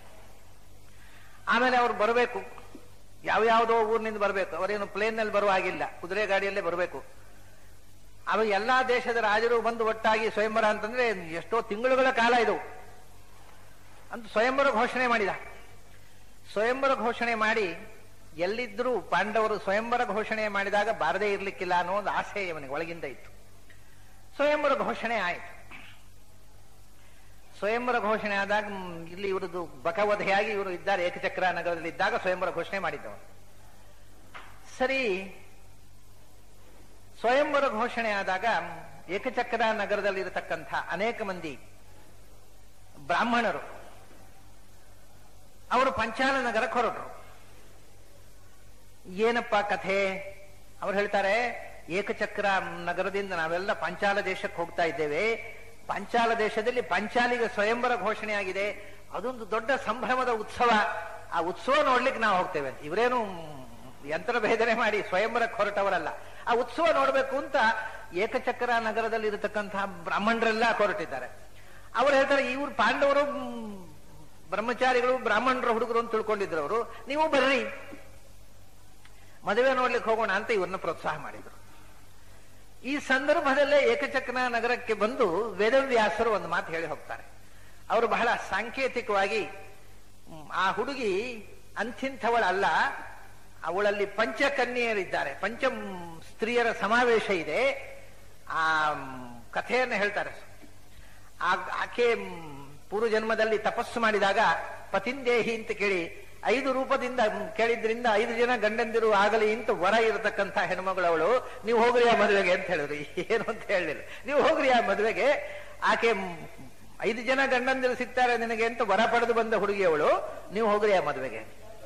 ಆಮೇಲೆ ಅವ್ರು ಬರಬೇಕು ಯಾವ್ಯಾವುದೋ ಊರಿನಿಂದ ಬರಬೇಕು ಅವರೇನು ಪ್ಲೇನ್ ನಲ್ಲಿ ಬರುವ ಹಾಗಿಲ್ಲ ಕುದುರೆ ಗಾಡಿಯಲ್ಲೇ ಬರಬೇಕು ಅವ ಎಲ್ಲಾ ದೇಶದ ರಾಜರು ಬಂದು ಒಟ್ಟಾಗಿ ಸ್ವಯಂವರ ಅಂತಂದ್ರೆ ಎಷ್ಟೋ ತಿಂಗಳುಗಳ ಕಾಲ ಇದು ಅಂತ ಸ್ವಯಂವರ ಘೋಷಣೆ ಮಾಡಿದ ಸ್ವಯಂವರ ಘೋಷಣೆ ಮಾಡಿ ಎಲ್ಲಿದ್ರೂ ಪಾಂಡವರು ಸ್ವಯಂವರ ಘೋಷಣೆ ಮಾಡಿದಾಗ ಬಾರದೇ ಇರ್ಲಿಕ್ಕಿಲ್ಲ ಅನ್ನೋ ಒಂದು ಆಸೆ ಇವನಿಗೆ ಒಳಗಿಂದ ಇತ್ತು ಸ್ವಯಂವರ ಘೋಷಣೆ ಆಯಿತು ಸ್ವಯಂವರ ಘೋಷಣೆ ಆದಾಗ ಮ್, ಇಲ್ಲಿ ಇವರದ್ದು ಬಕವಧೆಯಾಗಿ ಇವರು ಇದ್ದಾರೆ ಏಕಚಕ್ರ ನಗರದಲ್ಲಿ ಇದ್ದಾಗ ಸ್ವಯಂವರ ಘೋಷಣೆ ಮಾಡಿದ್ದವರು ಸರಿ ಸ್ವಯಂವರ ಘೋಷಣೆ ಆದಾಗ ಮ್, ಏಕಚಕ್ರ ನಗರದಲ್ಲಿ ಇರತಕ್ಕಂಥ ಅನೇಕ ಮಂದಿ ಬ್ರಾಹ್ಮಣರು ಅವರು ಪಂಚಾಲ ನಗರಕ್ಕೆ ಹೊರಟರು ಏನಪ್ಪ ಕಥೆ ಅವ್ರು ಹೇಳ್ತಾರೆ ಏಕಚಕ್ರ ನಗರದಿಂದ ನಾವೆಲ್ಲ ಪಂಚಾಲ ದೇಶಕ್ಕೆ ಹೋಗ್ತಾ ಇದ್ದೇವೆ ಪಂಚಾಲ ದೇಶದಲ್ಲಿ ಪಂಚಾಲಿಗೆ ಸ್ವಯಂವರ ಘೋಷಣೆ ಆಗಿದೆ ಅದೊಂದು ದೊಡ್ಡ ಸಂಭ್ರಮದ ಉತ್ಸವ ಆ ಉತ್ಸವ ನೋಡ್ಲಿಕ್ಕೆ ನಾವು ಹೋಗ್ತೇವೆ ಇವರೇನು ಯಂತ್ರ ಭೇದನೆ ಮಾಡಿ ಸ್ವಯಂವರಕ್ಕೆ ಹೊರಟವರಲ್ಲ ಆ ಉತ್ಸವ ನೋಡ್ಬೇಕು ಅಂತ ಏಕಚಕ್ರ ನಗರದಲ್ಲಿ ಇರತಕ್ಕಂತಹ ಬ್ರಾಹ್ಮಣರೆಲ್ಲ ಹೊರಟಿದ್ದಾರೆ ಅವ್ರು ಹೇಳ್ತಾರೆ ಇವ್ರು ಪಾಂಡವರು ಮ್, ಬ್ರಹ್ಮಚಾರಿಗಳು ಬ್ರಾಹ್ಮಣರ ಹುಡುಗರು ಅಂತ ತಿಳ್ಕೊಂಡಿದ್ರು ಅವರು ನೀವು ಬರ್ರಿ ಮದುವೆ ನೋಡ್ಲಿಕ್ಕೆ ಹೋಗೋಣ ಅಂತ ಇವ್ರನ್ನ ಪ್ರೋತ್ಸಾಹ ಮಾಡಿದ್ರು ಈ ಸಂದರ್ಭದಲ್ಲೇ ಏಕಚಕ್ರ ನಗರಕ್ಕೆ ಬಂದು ವೇದವ್ಯಾಸರು ಒಂದು ಮಾತು ಹೇಳಿ ಹೋಗ್ತಾರೆ ಅವರು ಬಹಳ ಸಾಂಕೇತಿಕವಾಗಿ ಮ್, ಆ ಹುಡುಗಿ ಅಂಥಿಂಥವಳಲ್ಲ ಅವಳಲ್ಲಿ ಪಂಚಕನ್ಯೆಯರಿದ್ದಾರೆ ಪಂಚ ಮ್, ಸ್ತ್ರೀಯರ ಸಮಾವೇಶ ಇದೆ ಆ ಮ್, ಕಥೆಯನ್ನು ಹೇಳ್ತಾರೆ ಆ- ಆಕೆ ಮ್, ಪೂರ್ವ ಜನ್ಮದಲ್ಲಿ ತಪಸ್ಸು ಮಾಡಿದಾಗ ಪತಿಂದೇಹಿ ಅಂತ ಕೇಳಿ ಐದು ರೂಪದಿಂದ ಮ್, ಕೇಳಿದ್ರಿಂದ ಐದು ಜನ ಗಂಡಂದಿರು ಆಗಲಿ ಅಂತ ವರ ಇರತಕ್ಕಂಥ ಹೆಣ್ಮಗಳವಳು ನೀವು ಹೋಗ್ರಿ ಆ ಮದುವೆಗೆ ಅಂತ ಹೇಳಿದ್ರು ಏನು ಅಂತ ಹೇಳಲಿಲ್ಲ ನೀವು ಹೋಗ್ರಿ ಆ ಮದುವೆಗೆ ಆಕೆ ಮ್, ಐದು ಜನ ಗಂಡಂದಿರು ಸಿಗ್ತಾರೆ ನಿನಗೆ ಅಂತ ವರ ಪಡೆದು ಬಂದ ಹುಡುಗಿಯವಳು ನೀವು ಹೋಗ್ರಿ ಆ ಮದುವೆಗೆ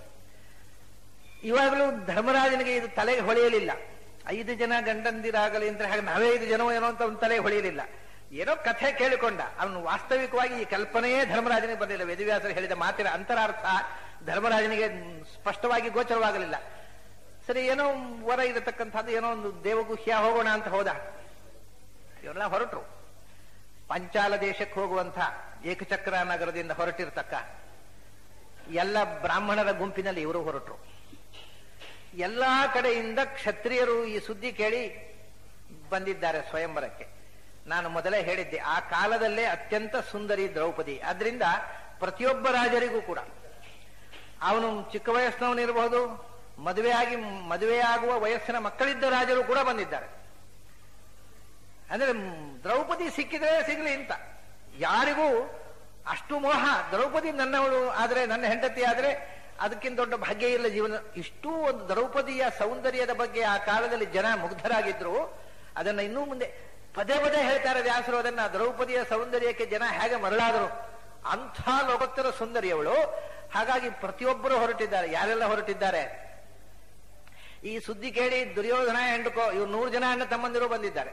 ಇವಾಗಲೂ ಧರ್ಮರಾಜನಿಗೆ ಇದು ತಲೆಗೆ ಹೊಳೆಯಲಿಲ್ಲ ಐದು ಜನ ಗಂಡಂದಿರಾಗಲಿ ಅಂತ ಹಾಗೆ ನಾವೇ ಐದು ಜನ ಏನೋ ಅಂತ ಒಂದು ತಲೆಗೆ ಹೊಳೆಯಲಿಲ್ಲ ಏನೋ ಕಥೆ ಕೇಳಿಕೊಂಡ ಅವನು ವಾಸ್ತವಿಕವಾಗಿ ಈ ಕಲ್ಪನೆಯೇ ಧರ್ಮರಾಜನಿಗೆ ಬರಲಿಲ್ಲ ವೇದವ್ಯಾಸರು ಹೇಳಿದ ಮಾತಿನ ಅಂತರಾರ್ಥ ಧರ್ಮರಾಜನಿಗೆ ಸ್ಪಷ್ಟವಾಗಿ ಗೋಚರವಾಗಲಿಲ್ಲ ಸರಿ ಏನೋ ವರ ಇರತಕ್ಕಂಥದ್ದು ಏನೋ ಒಂದು ದೇವಗುಹ್ಯ ಹೋಗೋಣ ಅಂತ ಹೋದ ಇವರೆಲ್ಲ ಹೊರಟರು ಪಂಚಾಲ ದೇಶಕ್ಕೆ ಹೋಗುವಂಥ ಏಕಚಕ್ರ ನಗರದಿಂದ ಹೊರಟಿರ್ತಕ್ಕ ಎಲ್ಲ ಬ್ರಾಹ್ಮಣರ ಗುಂಪಿನಲ್ಲಿ ಇವರು ಹೊರಟರು ಎಲ್ಲಾ ಕಡೆಯಿಂದ ಕ್ಷತ್ರಿಯರು ಈ ಸುದ್ದಿ ಕೇಳಿ ಬಂದಿದ್ದಾರೆ ಸ್ವಯಂವರಕ್ಕೆ ನಾನು ಮೊದಲೇ ಹೇಳಿದ್ದೆ ಆ ಕಾಲದಲ್ಲೇ ಅತ್ಯಂತ ಸುಂದರಿ ದ್ರೌಪದಿ ಆದ್ರಿಂದ ಪ್ರತಿಯೊಬ್ಬ ರಾಜರಿಗೂ ಕೂಡ ಅವನು ಚಿಕ್ಕ ವಯಸ್ಸಿನವನಿರಬಹುದು ಮದುವೆಯಾಗಿ ಮದುವೆಯಾಗುವ ವಯಸ್ಸಿನ ಮಕ್ಕಳಿದ್ದ ರಾಜರು ಕೂಡ ಬಂದಿದ್ದಾರೆ ಅಂದ್ರೆ ಮ್, ದ್ರೌಪದಿ ಸಿಕ್ಕಿದ್ರೆ ಸಿಗ್ಲಿ ಅಂತ ಯಾರಿಗೂ ಅಷ್ಟು ಮೋಹ ದ್ರೌಪದಿ ನನ್ನವಳು ಆದ್ರೆ ನನ್ನ ಹೆಂಡತಿ ಆದ್ರೆ ಅದಕ್ಕಿಂತ ದೊಡ್ಡ ಭಾಗ್ಯ ಇಲ್ಲ ಜೀವನ ಇಷ್ಟೂ ಒಂದು ದ್ರೌಪದಿಯ ಸೌಂದರ್ಯದ ಬಗ್ಗೆ ಆ ಕಾಲದಲ್ಲಿ ಜನ ಮುಗ್ಧರಾಗಿದ್ರು ಅದನ್ನ ಇನ್ನೂ ಮುಂದೆ ಪದೇ ಪದೇ ಹೇಳ್ತಾರೆ ವ್ಯಾಸರು ಅದನ್ನ ದ್ರೌಪದಿಯ ಸೌಂದರ್ಯಕ್ಕೆ ಜನ ಹೇಗೆ ಮರಳಾದರು ಅಂಥ ಲೋಕೋತ್ತರ ಸುಂದರಿಯವಳು ಹಾಗಾಗಿ ಪ್ರತಿಯೊಬ್ಬರು ಹೊರಟಿದ್ದಾರೆ ಯಾರೆಲ್ಲ ಹೊರಟಿದ್ದಾರೆ ಈ ಸುದ್ದಿ ಕೇಳಿ ದುರ್ಯೋಧನ ಹೆಂಡಕೋ ಇವ್ರು ನೂರು ಜನ ಅಣ್ಣ ತಮ್ಮಂದಿರು ಬಂದಿದ್ದಾರೆ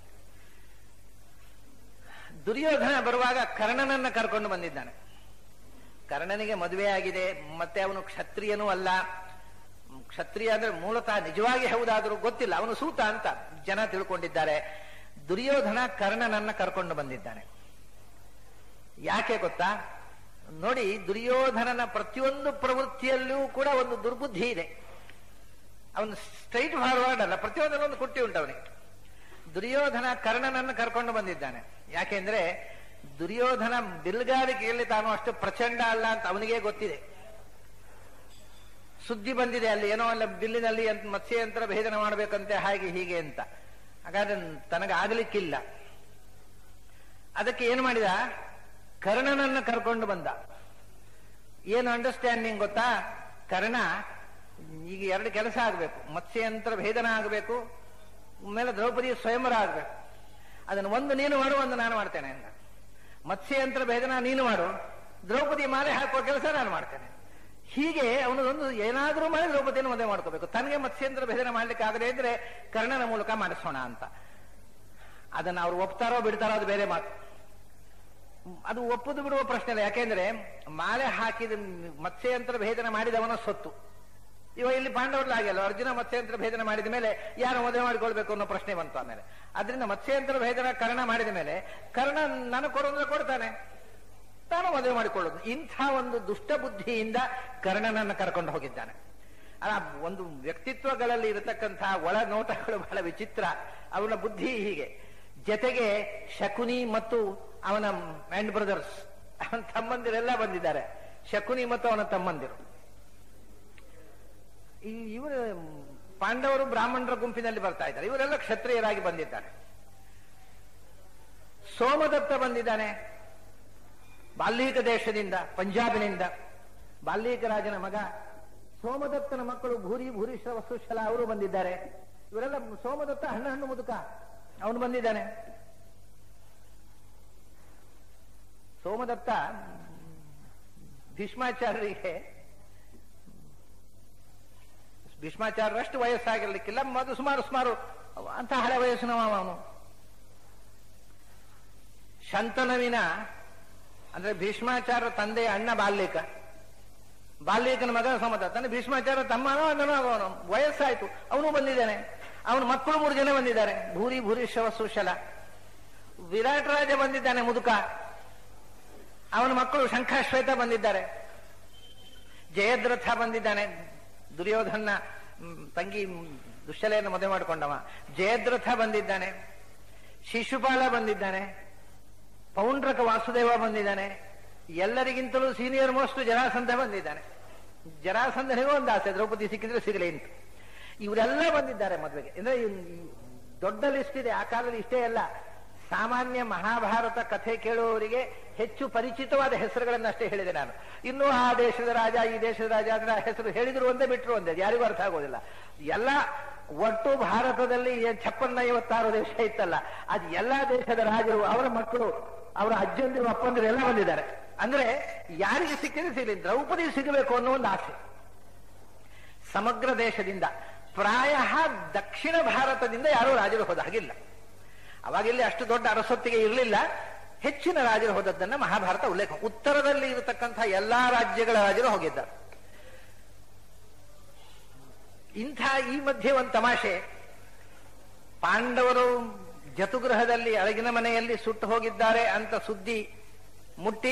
ದುರ್ಯೋಧನ ಬರುವಾಗ ಕರ್ಣನನ್ನ ಕರ್ಕೊಂಡು ಬಂದಿದ್ದಾನೆ ಕರ್ಣನಿಗೆ ಮದುವೆ ಆಗಿದೆ ಮತ್ತೆ ಅವನು ಕ್ಷತ್ರಿಯನೂ ಅಲ್ಲ ಕ್ಷತ್ರಿಯ ಅಂದ್ರೆ ಮೂಲತಃ ನಿಜವಾಗಿ ಹೌದಾದರೂ ಗೊತ್ತಿಲ್ಲ ಅವನು ಸೂತ ಅಂತ ಜನ ತಿಳ್ಕೊಂಡಿದ್ದಾರೆ ದುರ್ಯೋಧನ ಕರ್ಣನನ್ನ ಕರ್ಕೊಂಡು ಬಂದಿದ್ದಾನೆ ಯಾಕೆ ಗೊತ್ತಾ ನೋಡಿ ದುರ್ಯೋಧನನ ಪ್ರತಿಯೊಂದು ಪ್ರವೃತ್ತಿಯಲ್ಲೂ ಕೂಡ ಒಂದು ದುರ್ಬುದ್ಧಿ ಇದೆ ಅವನು ಸ್ಟ್ರೈಟ್ ಫಾರ್ವರ್ಡ್ ಅಲ್ಲ ಪ್ರತಿಯೊಂದರಲ್ಲೊಂದು ಕುಟ್ಟಿ ಉಂಟು ಅವನಿಗೆ ದುರ್ಯೋಧನ ಕರ್ಣನನ್ನು ಕರ್ಕೊಂಡು ಬಂದಿದ್ದಾನೆ ಯಾಕೆಂದ್ರೆ ದುರ್ಯೋಧನ ಬಿಲ್ಗಾರಿಕೆಯಲ್ಲಿ ತಾನು ಅಷ್ಟು ಪ್ರಚಂಡ ಅಲ್ಲ ಅಂತ ಅವನಿಗೆ ಗೊತ್ತಿದೆ ಸುದ್ದಿ ಬಂದಿದೆ ಅಲ್ಲಿ ಏನೋ ಅಲ್ಲ ಬಿಲ್ಲಿನಲ್ಲಿ ಅಂತ ಮತ್ಸ್ಯಯಂತ್ರ ಭೇದನ ಮಾಡಬೇಕಂತೆ ಹಾಗೆ ಹೀಗೆ ಅಂತ ಹಾಗಾದ್ರೆ ತನಗೆ ಆಗ್ಲಿಕ್ಕಿಲ್ಲ ಅದಕ್ಕೆ ಏನು ಮಾಡಿದ ಕರ್ಣನನ್ನ ಕರ್ಕೊಂಡು ಬಂದ ಏನು ಅಂಡರ್ಸ್ಟ್ಯಾಂಡಿಂಗ್ ಗೊತ್ತಾ ಕರ್ಣ ಈಗ ಎರಡು ಕೆಲಸ ಆಗಬೇಕು ಮತ್ಸ್ಯಯಂತ್ರ ಭೇದನ ಆಗಬೇಕು ಮೇಲೆ ದ್ರೌಪದಿ ಸ್ವಯಂವರ ಆಗಬೇಕು ಅದನ್ನು ಒಂದು ನೀನು ಮಾಡು ಒಂದು ನಾನು ಮಾಡ್ತೇನೆ ಅಂದ ಮತ್ಸ್ಯಯಂತ್ರ ಭೇದನ ನೀನು ಮಾಡು ದ್ರೌಪದಿ ಮಾಲೆ ಹಾಕುವ ಕೆಲಸ ನಾನು ಮಾಡ್ತೇನೆ ಹೀಗೆ ಅವನು ಒಂದು ಏನಾದರೂ ಮಾಡಿ ದ್ರೌಪದಿಯನ್ನು ಮದುವೆ ಮಾಡ್ಕೋಬೇಕು ತನಗೆ ಮತ್ಸ್ಯೇಂದ್ರ ಭೇದನ ಮಾಡ್ಲಿಕ್ಕೆ ಆಗದೆ ಇದ್ರೆ ಕರ್ಣನ ಮೂಲಕ ಮಾಡಿಸೋಣ ಅಂತ ಅದನ್ನ ಅವ್ರು ಒಪ್ತಾರೋ ಬಿಡ್ತಾರೋ ಅದು ಬೇರೆ ಮಾತು ಅದು ಒಪ್ಪುದು ಬಿಡುವ ಪ್ರಶ್ನೆ ಇಲ್ಲ ಯಾಕೆಂದ್ರೆ ಮಾಲೆ ಹಾಕಿದ ಮತ್ಸ್ಯಯಂತ್ರ ಭೇದನ ಮಾಡಿದವನ ಸೊತ್ತು ಇವ ಇಲ್ಲಿ ಪಾಂಡವರಲ್ಲಿ ಆಗಿಲ್ಲ ಅರ್ಜುನ ಮತ್ಸ್ಯಯಂತ್ರ ಭೇದನ ಮಾಡಿದ ಮೇಲೆ ಯಾರು ಮದುವೆ ಮಾಡಿಕೊಳ್ಬೇಕು ಅನ್ನೋ ಪ್ರಶ್ನೆ ಬಂತು ಆಮೇಲೆ ಅದರಿಂದ ಮತ್ಸ್ಯಯಂತ್ರ ಭೇದನ ಕರ್ಣ ಮಾಡಿದ ಮೇಲೆ ಕರ್ಣ ನಾನು ಕೊಡೋದ್ರೆ ಕೊಡ್ತಾನೆ ತಾನು ಮದುವೆ ಮಾಡಿಕೊಳ್ಳೋದು ಇಂಥ ಒಂದು ದುಷ್ಟ ಬುದ್ಧಿಯಿಂದ ಕರ್ಣನನ್ನು ಕರ್ಕೊಂಡು ಹೋಗಿದ್ದಾನೆ ಅಲ್ಲ ಒಂದು ವ್ಯಕ್ತಿತ್ವಗಳಲ್ಲಿ ಇರತಕ್ಕಂತಹ ಒಳ ನೋಟಗಳು ಬಹಳ ವಿಚಿತ್ರ ಅವನ ಬುದ್ಧಿ ಹೀಗೆ ಜೊತೆಗೆ ಶಕುನಿ ಮತ್ತು ಅವನ ಆಂಡ್ ಬ್ರದರ್ಸ್ ಅವನ ತಮ್ಮಂದಿರೆಲ್ಲ ಬಂದಿದ್ದಾರೆ ಶಕುನಿ ಮತ್ತು ಅವನ ತಮ್ಮಂದಿರು ಈ ಇವರು ಪಾಂಡವರು ಬ್ರಾಹ್ಮಣರ ಗುಂಪಿನಲ್ಲಿ ಬರ್ತಾ ಇದ್ದಾರೆ ಇವರೆಲ್ಲ ಕ್ಷತ್ರಿಯರಾಗಿ ಬಂದಿದ್ದಾರೆ ಸೋಮದತ್ತ ಬಂದಿದ್ದಾನೆ ಬಾಲ್ಮೀಕ ದೇಶದಿಂದ ಪಂಜಾಬಿನಿಂದ ಬಾಲ್ಮೀಕ ರಾಜನ ಮಗ ಸೋಮದತ್ತನ ಮಕ್ಕಳು ಭೂರಿ ಭೂರಿಶ್ರವ ಸುಶಲ ಅವರು ಬಂದಿದ್ದಾರೆ ಇವರೆಲ್ಲ ಸೋಮದತ್ತ ಹಣ್ಣು ಹಣ್ಣು ಮುದುಕ ಅವನು ಬಂದಿದ್ದಾನೆ ಸೋಮದತ್ತ ಭೀಷ್ಮಾಚಾರ್ಯರಿಗೆ ಭೀಷ್ಮಾಚಾರ್ಯರಷ್ಟು ವಯಸ್ಸಾಗಿರ್ಲಿಕ್ಕಿಲ್ಲ ಮದು ಸುಮಾರು ಸುಮಾರು ಅಂತ ಹಳೆ ವಯಸ್ಸಿನವ ಅವನು ಶಂತನುವಿನ ಅಂದ್ರೆ ಭೀಷ್ಮಾಚಾರ್ಯ ತಂದೆ ಅಣ್ಣ ಬಾಲ್ಯಕ ಬಾಲ್ಯಕನ ಮಗ ಸೋಮದತ್ತನ ಭೀಷ್ಮಾಚಾರ್ಯ ತಮ್ಮನೋ ಅಣ್ಣನೋ ಅವನು ವಯಸ್ಸಾಯ್ತು ಅವನು ಬಂದಿದ್ದಾನೆ ಅವನ ಮಕ್ಕಳು ಮೂರು ಜನ ಬಂದಿದ್ದಾರೆ ಭೂರಿ ಭೂರಿಶ್ರವ ಸುಶಲ ವಿರಾಟ್ ರಾಜ ಬಂದಿದ್ದಾನೆ ಮುದುಕ ಅವನ ಮಕ್ಕಳು ಶಂಖಾಶ್ವೇತ ಬಂದಿದ್ದಾರೆ ಜಯದ್ರಥ ಬಂದಿದ್ದಾನೆ ದುರ್ಯೋಧನ ಮ್, ತಂಗಿ ಮ್, ದುಶ್ಶಲೆಯನ್ನು ಮದುವೆ ಮಾಡಿಕೊಂಡವ ಜಯದ್ರಥ ಬಂದಿದ್ದಾನೆ ಶಿಶುಪಾಲ ಬಂದಿದ್ದಾನೆ ಪೌಂಡ್ರಕ ವಾಸುದೇವ ಬಂದಿದ್ದಾನೆ ಎಲ್ಲರಿಗಿಂತಲೂ ಸೀನಿಯರ್ ಮೋಸ್ಟ್ ಜರಾಸಂಧ ಬಂದಿದ್ದಾನೆ ಜರಾಸಂಧನಿಗೂ ಒಂದು ಆಸೆ ದ್ರೌಪದಿ ಸಿಕ್ಕಿದ್ರೆ ಸಿಗಲಿ ಅಂತ ಇವರೆಲ್ಲ ಬಂದಿದ್ದಾರೆ ಮದುವೆಗೆ ಅಂದ್ರೆ ಇವ್- ಈ ದೊಡ್ಡ ಲಿಸ್ಟ್ ಇದೆ ಆ ಕಾಲದಲ್ಲಿ ಇಷ್ಟೇ ಅಲ್ಲ ಸಾಮಾನ್ಯ ಮಹಾಭಾರತ ಕಥೆ ಕೇಳುವವರಿಗೆ ಹೆಚ್ಚು ಪರಿಚಿತವಾದ ಹೆಸರುಗಳನ್ನ ಅಷ್ಟೇ ಹೇಳಿದೆ ನಾನು ಇನ್ನು ಆ ದೇಶದ ರಾಜ ಈ ದೇಶದ ರಾಜ ಅಂದ್ರೆ ಆ ಹೆಸರು ಹೇಳಿದ್ರು ಒಂದೇ ಬಿಟ್ಟರು ಒಂದೇ ಯಾರಿಗೂ ಅರ್ಥ ಆಗೋದಿಲ್ಲ ಎಲ್ಲ ಒಟ್ಟು ಭಾರತದಲ್ಲಿ ಏನ್ ಛಪ್ಪನ್ನ ಐವತ್ತಾರು ದೇಶ ಇತ್ತಲ್ಲ ಅದು ಎಲ್ಲಾ ದೇಶದ ರಾಜರು ಅವರ ಮಕ್ಕಳು ಅವರ ಅಜ್ಜಂದಿರು ಅಪ್ಪಂದಿರು ಎಲ್ಲ ಬಂದಿದ್ದಾರೆ ಅಂದ್ರೆ ಯಾರಿಗೆ ಸಿಕ್ಕಿದ್ರೆ ಸಿಗಲಿ ದ್ರೌಪದಿ ಸಿಗಬೇಕು ಅನ್ನೋ ಒಂದು ಆಸೆ ಸಮಗ್ರ ದೇಶದಿಂದ ಪ್ರಾಯ ದಕ್ಷಿಣ ಭಾರತದಿಂದ ಯಾರೂ ರಾಜರು ಹೋದ ಹಾಗಿಲ್ಲ ಅವಾಗಿಲ್ಲಿ ಅಷ್ಟು ದೊಡ್ಡ ಅರಸೊತ್ತಿಗೆ ಇರಲಿಲ್ಲ ಹೆಚ್ಚಿನ ರಾಜರು ಹೋದದ್ದನ್ನ ಮಹಾಭಾರತ ಉಲ್ಲೇಖ ಉತ್ತರದಲ್ಲಿ ಇರತಕ್ಕಂಥ ಎಲ್ಲಾ ರಾಜ್ಯಗಳ ರಾಜರು ಹೋಗಿದ್ದಾರೆ ಇಂಥ ಈ ಮಧ್ಯೆ ಒಂದು ತಮಾಷೆ ಪಾಂಡವರು ಜತುಗೃಹದಲ್ಲಿ ಅಳಗಿನ ಮನೆಯಲ್ಲಿ ಸುಟ್ಟು ಹೋಗಿದ್ದಾರೆ ಅಂತ ಸುದ್ದಿ ಮುಟ್ಟಿ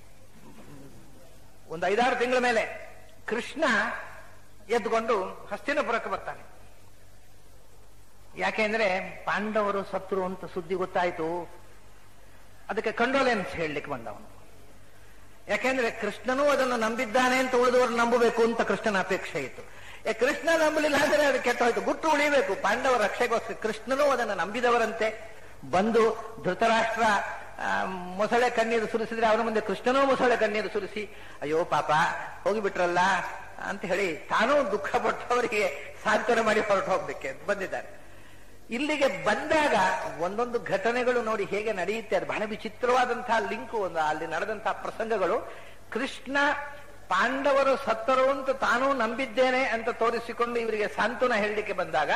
ಒಂದು ಐದಾರು ತಿಂಗಳ ಮೇಲೆ ಕೃಷ್ಣ ಎದ್ದುಕೊಂಡು ಹಸ್ತಿನಪುರಕ್ಕೆ ಬರ್ತಾನೆ ಯಾಕೆಂದ್ರೆ ಪಾಂಡವರು ಸತ್ರು ಅಂತ ಸುದ್ದಿ ಗೊತ್ತಾಯ್ತು ಅದಕ್ಕೆ ಕಂಡೋಲೆನ್ಸ್ ಹೇಳಲಿಕ್ಕೆ ಬಂದವನು ಯಾಕೆಂದ್ರೆ ಕೃಷ್ಣನೂ ಅದನ್ನು ನಂಬಿದ್ದಾನೆ ಅಂತ ಉಳಿದವರು ನಂಬಬೇಕು ಅಂತ ಕೃಷ್ಣನ ಅಪೇಕ್ಷೆ ಇತ್ತು ಏ, ಕೃಷ್ಣ ನಂಬಲಿಲ್ಲ ಅಂದ್ರೆ ಅದು ಕೆಟ್ಟೋಯ್ತು ಗುಟ್ಟು ಉಳಿಬೇಕು ಪಾಂಡವರ ರಕ್ಷೆಗೋಸ್ಕರ ಕೃಷ್ಣನೂ ಅದನ್ನು ನಂಬಿದವರಂತೆ ಬಂದು ಧೃತರಾಷ್ಟ್ರ ಆ, ಮೊಸಳೆ ಕಣ್ಣೀರು ಸುರಿಸಿದ್ರೆ ಅವನ ಮುಂದೆ ಕೃಷ್ಣನೂ ಮೊಸಳೆ ಕಣ್ಣೀರು ಸುರಿಸಿ ಅಯ್ಯೋ ಪಾಪ ಹೋಗಿಬಿಟ್ರಲ್ಲ ಅಂತ ಹೇಳಿ ತಾನೂ ದುಃಖ ಪಟ್ಟವರಿಗೆ ಸಾಂತ್ವನ ಮಾಡಿ ಹೊರಟು ಹೋಗ್ಲಿಕ್ಕೆ ಬಂದಿದ್ದಾರೆ ಇಲ್ಲಿಗೆ ಬಂದಾಗ ಒಂದೊಂದು ಘಟನೆಗಳು ನೋಡಿ ಹೇಗೆ ನಡೆಯುತ್ತೆ ಅದು ಬಹಳ ವಿಚಿತ್ರವಾದಂತಹ ಲಿಂಕು ಒಂದು ಅಲ್ಲಿ ನಡೆದಂತಹ ಪ್ರಸಂಗಗಳು ಕೃಷ್ಣ ಪಾಂಡವರು ಸತ್ತರು ಅಂತ ತಾನೂ ನಂಬಿದ್ದೇನೆ ಅಂತ ತೋರಿಸಿಕೊಂಡು ಇವರಿಗೆ ಸಾಂತ್ವನ ಹೇಳಲಿಕ್ಕೆ ಬಂದಾಗ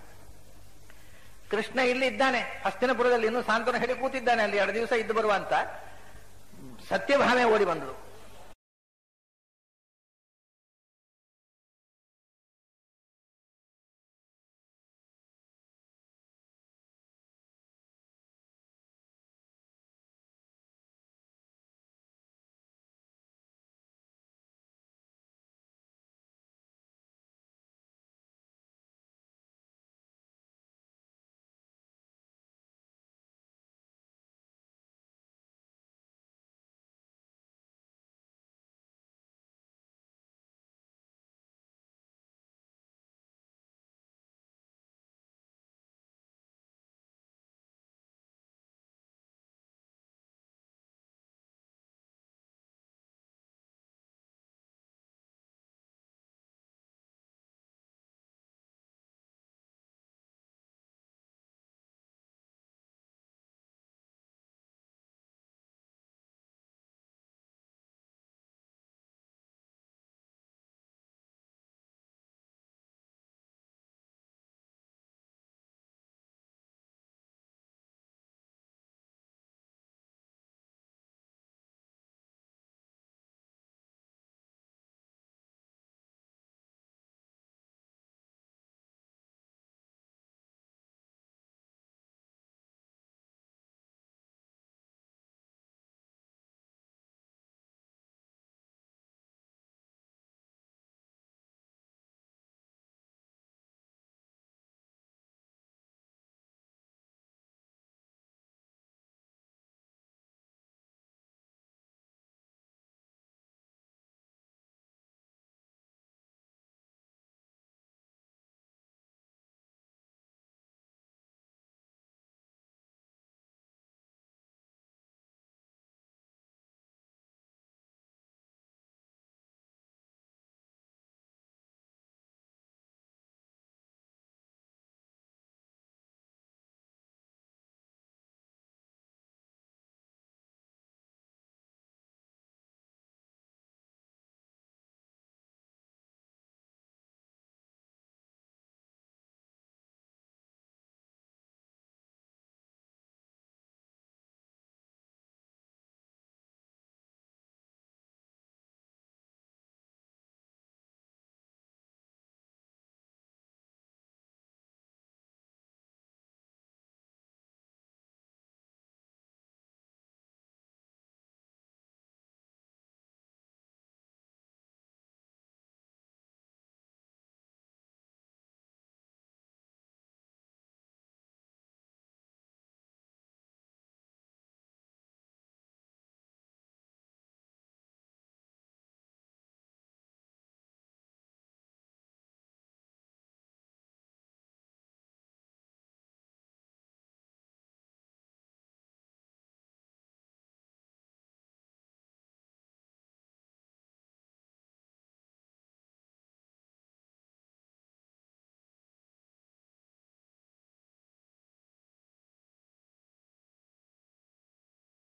ಕೃಷ್ಣ ಇಲ್ಲಿ ಇದ್ದಾನೆ ಹಸ್ತಿನಪುರದಲ್ಲಿ ಇನ್ನೂ ಸಾಂತ್ವನ ಹೇಳಿ ಕೂತಿದ್ದಾನೆ ಅಲ್ಲಿ ಎರಡು ದಿವಸ ಇದ್ದು ಬರುವ ಅಂತ ಸತ್ಯಭಾಮೆ ಓಡಿ ಬಂದರು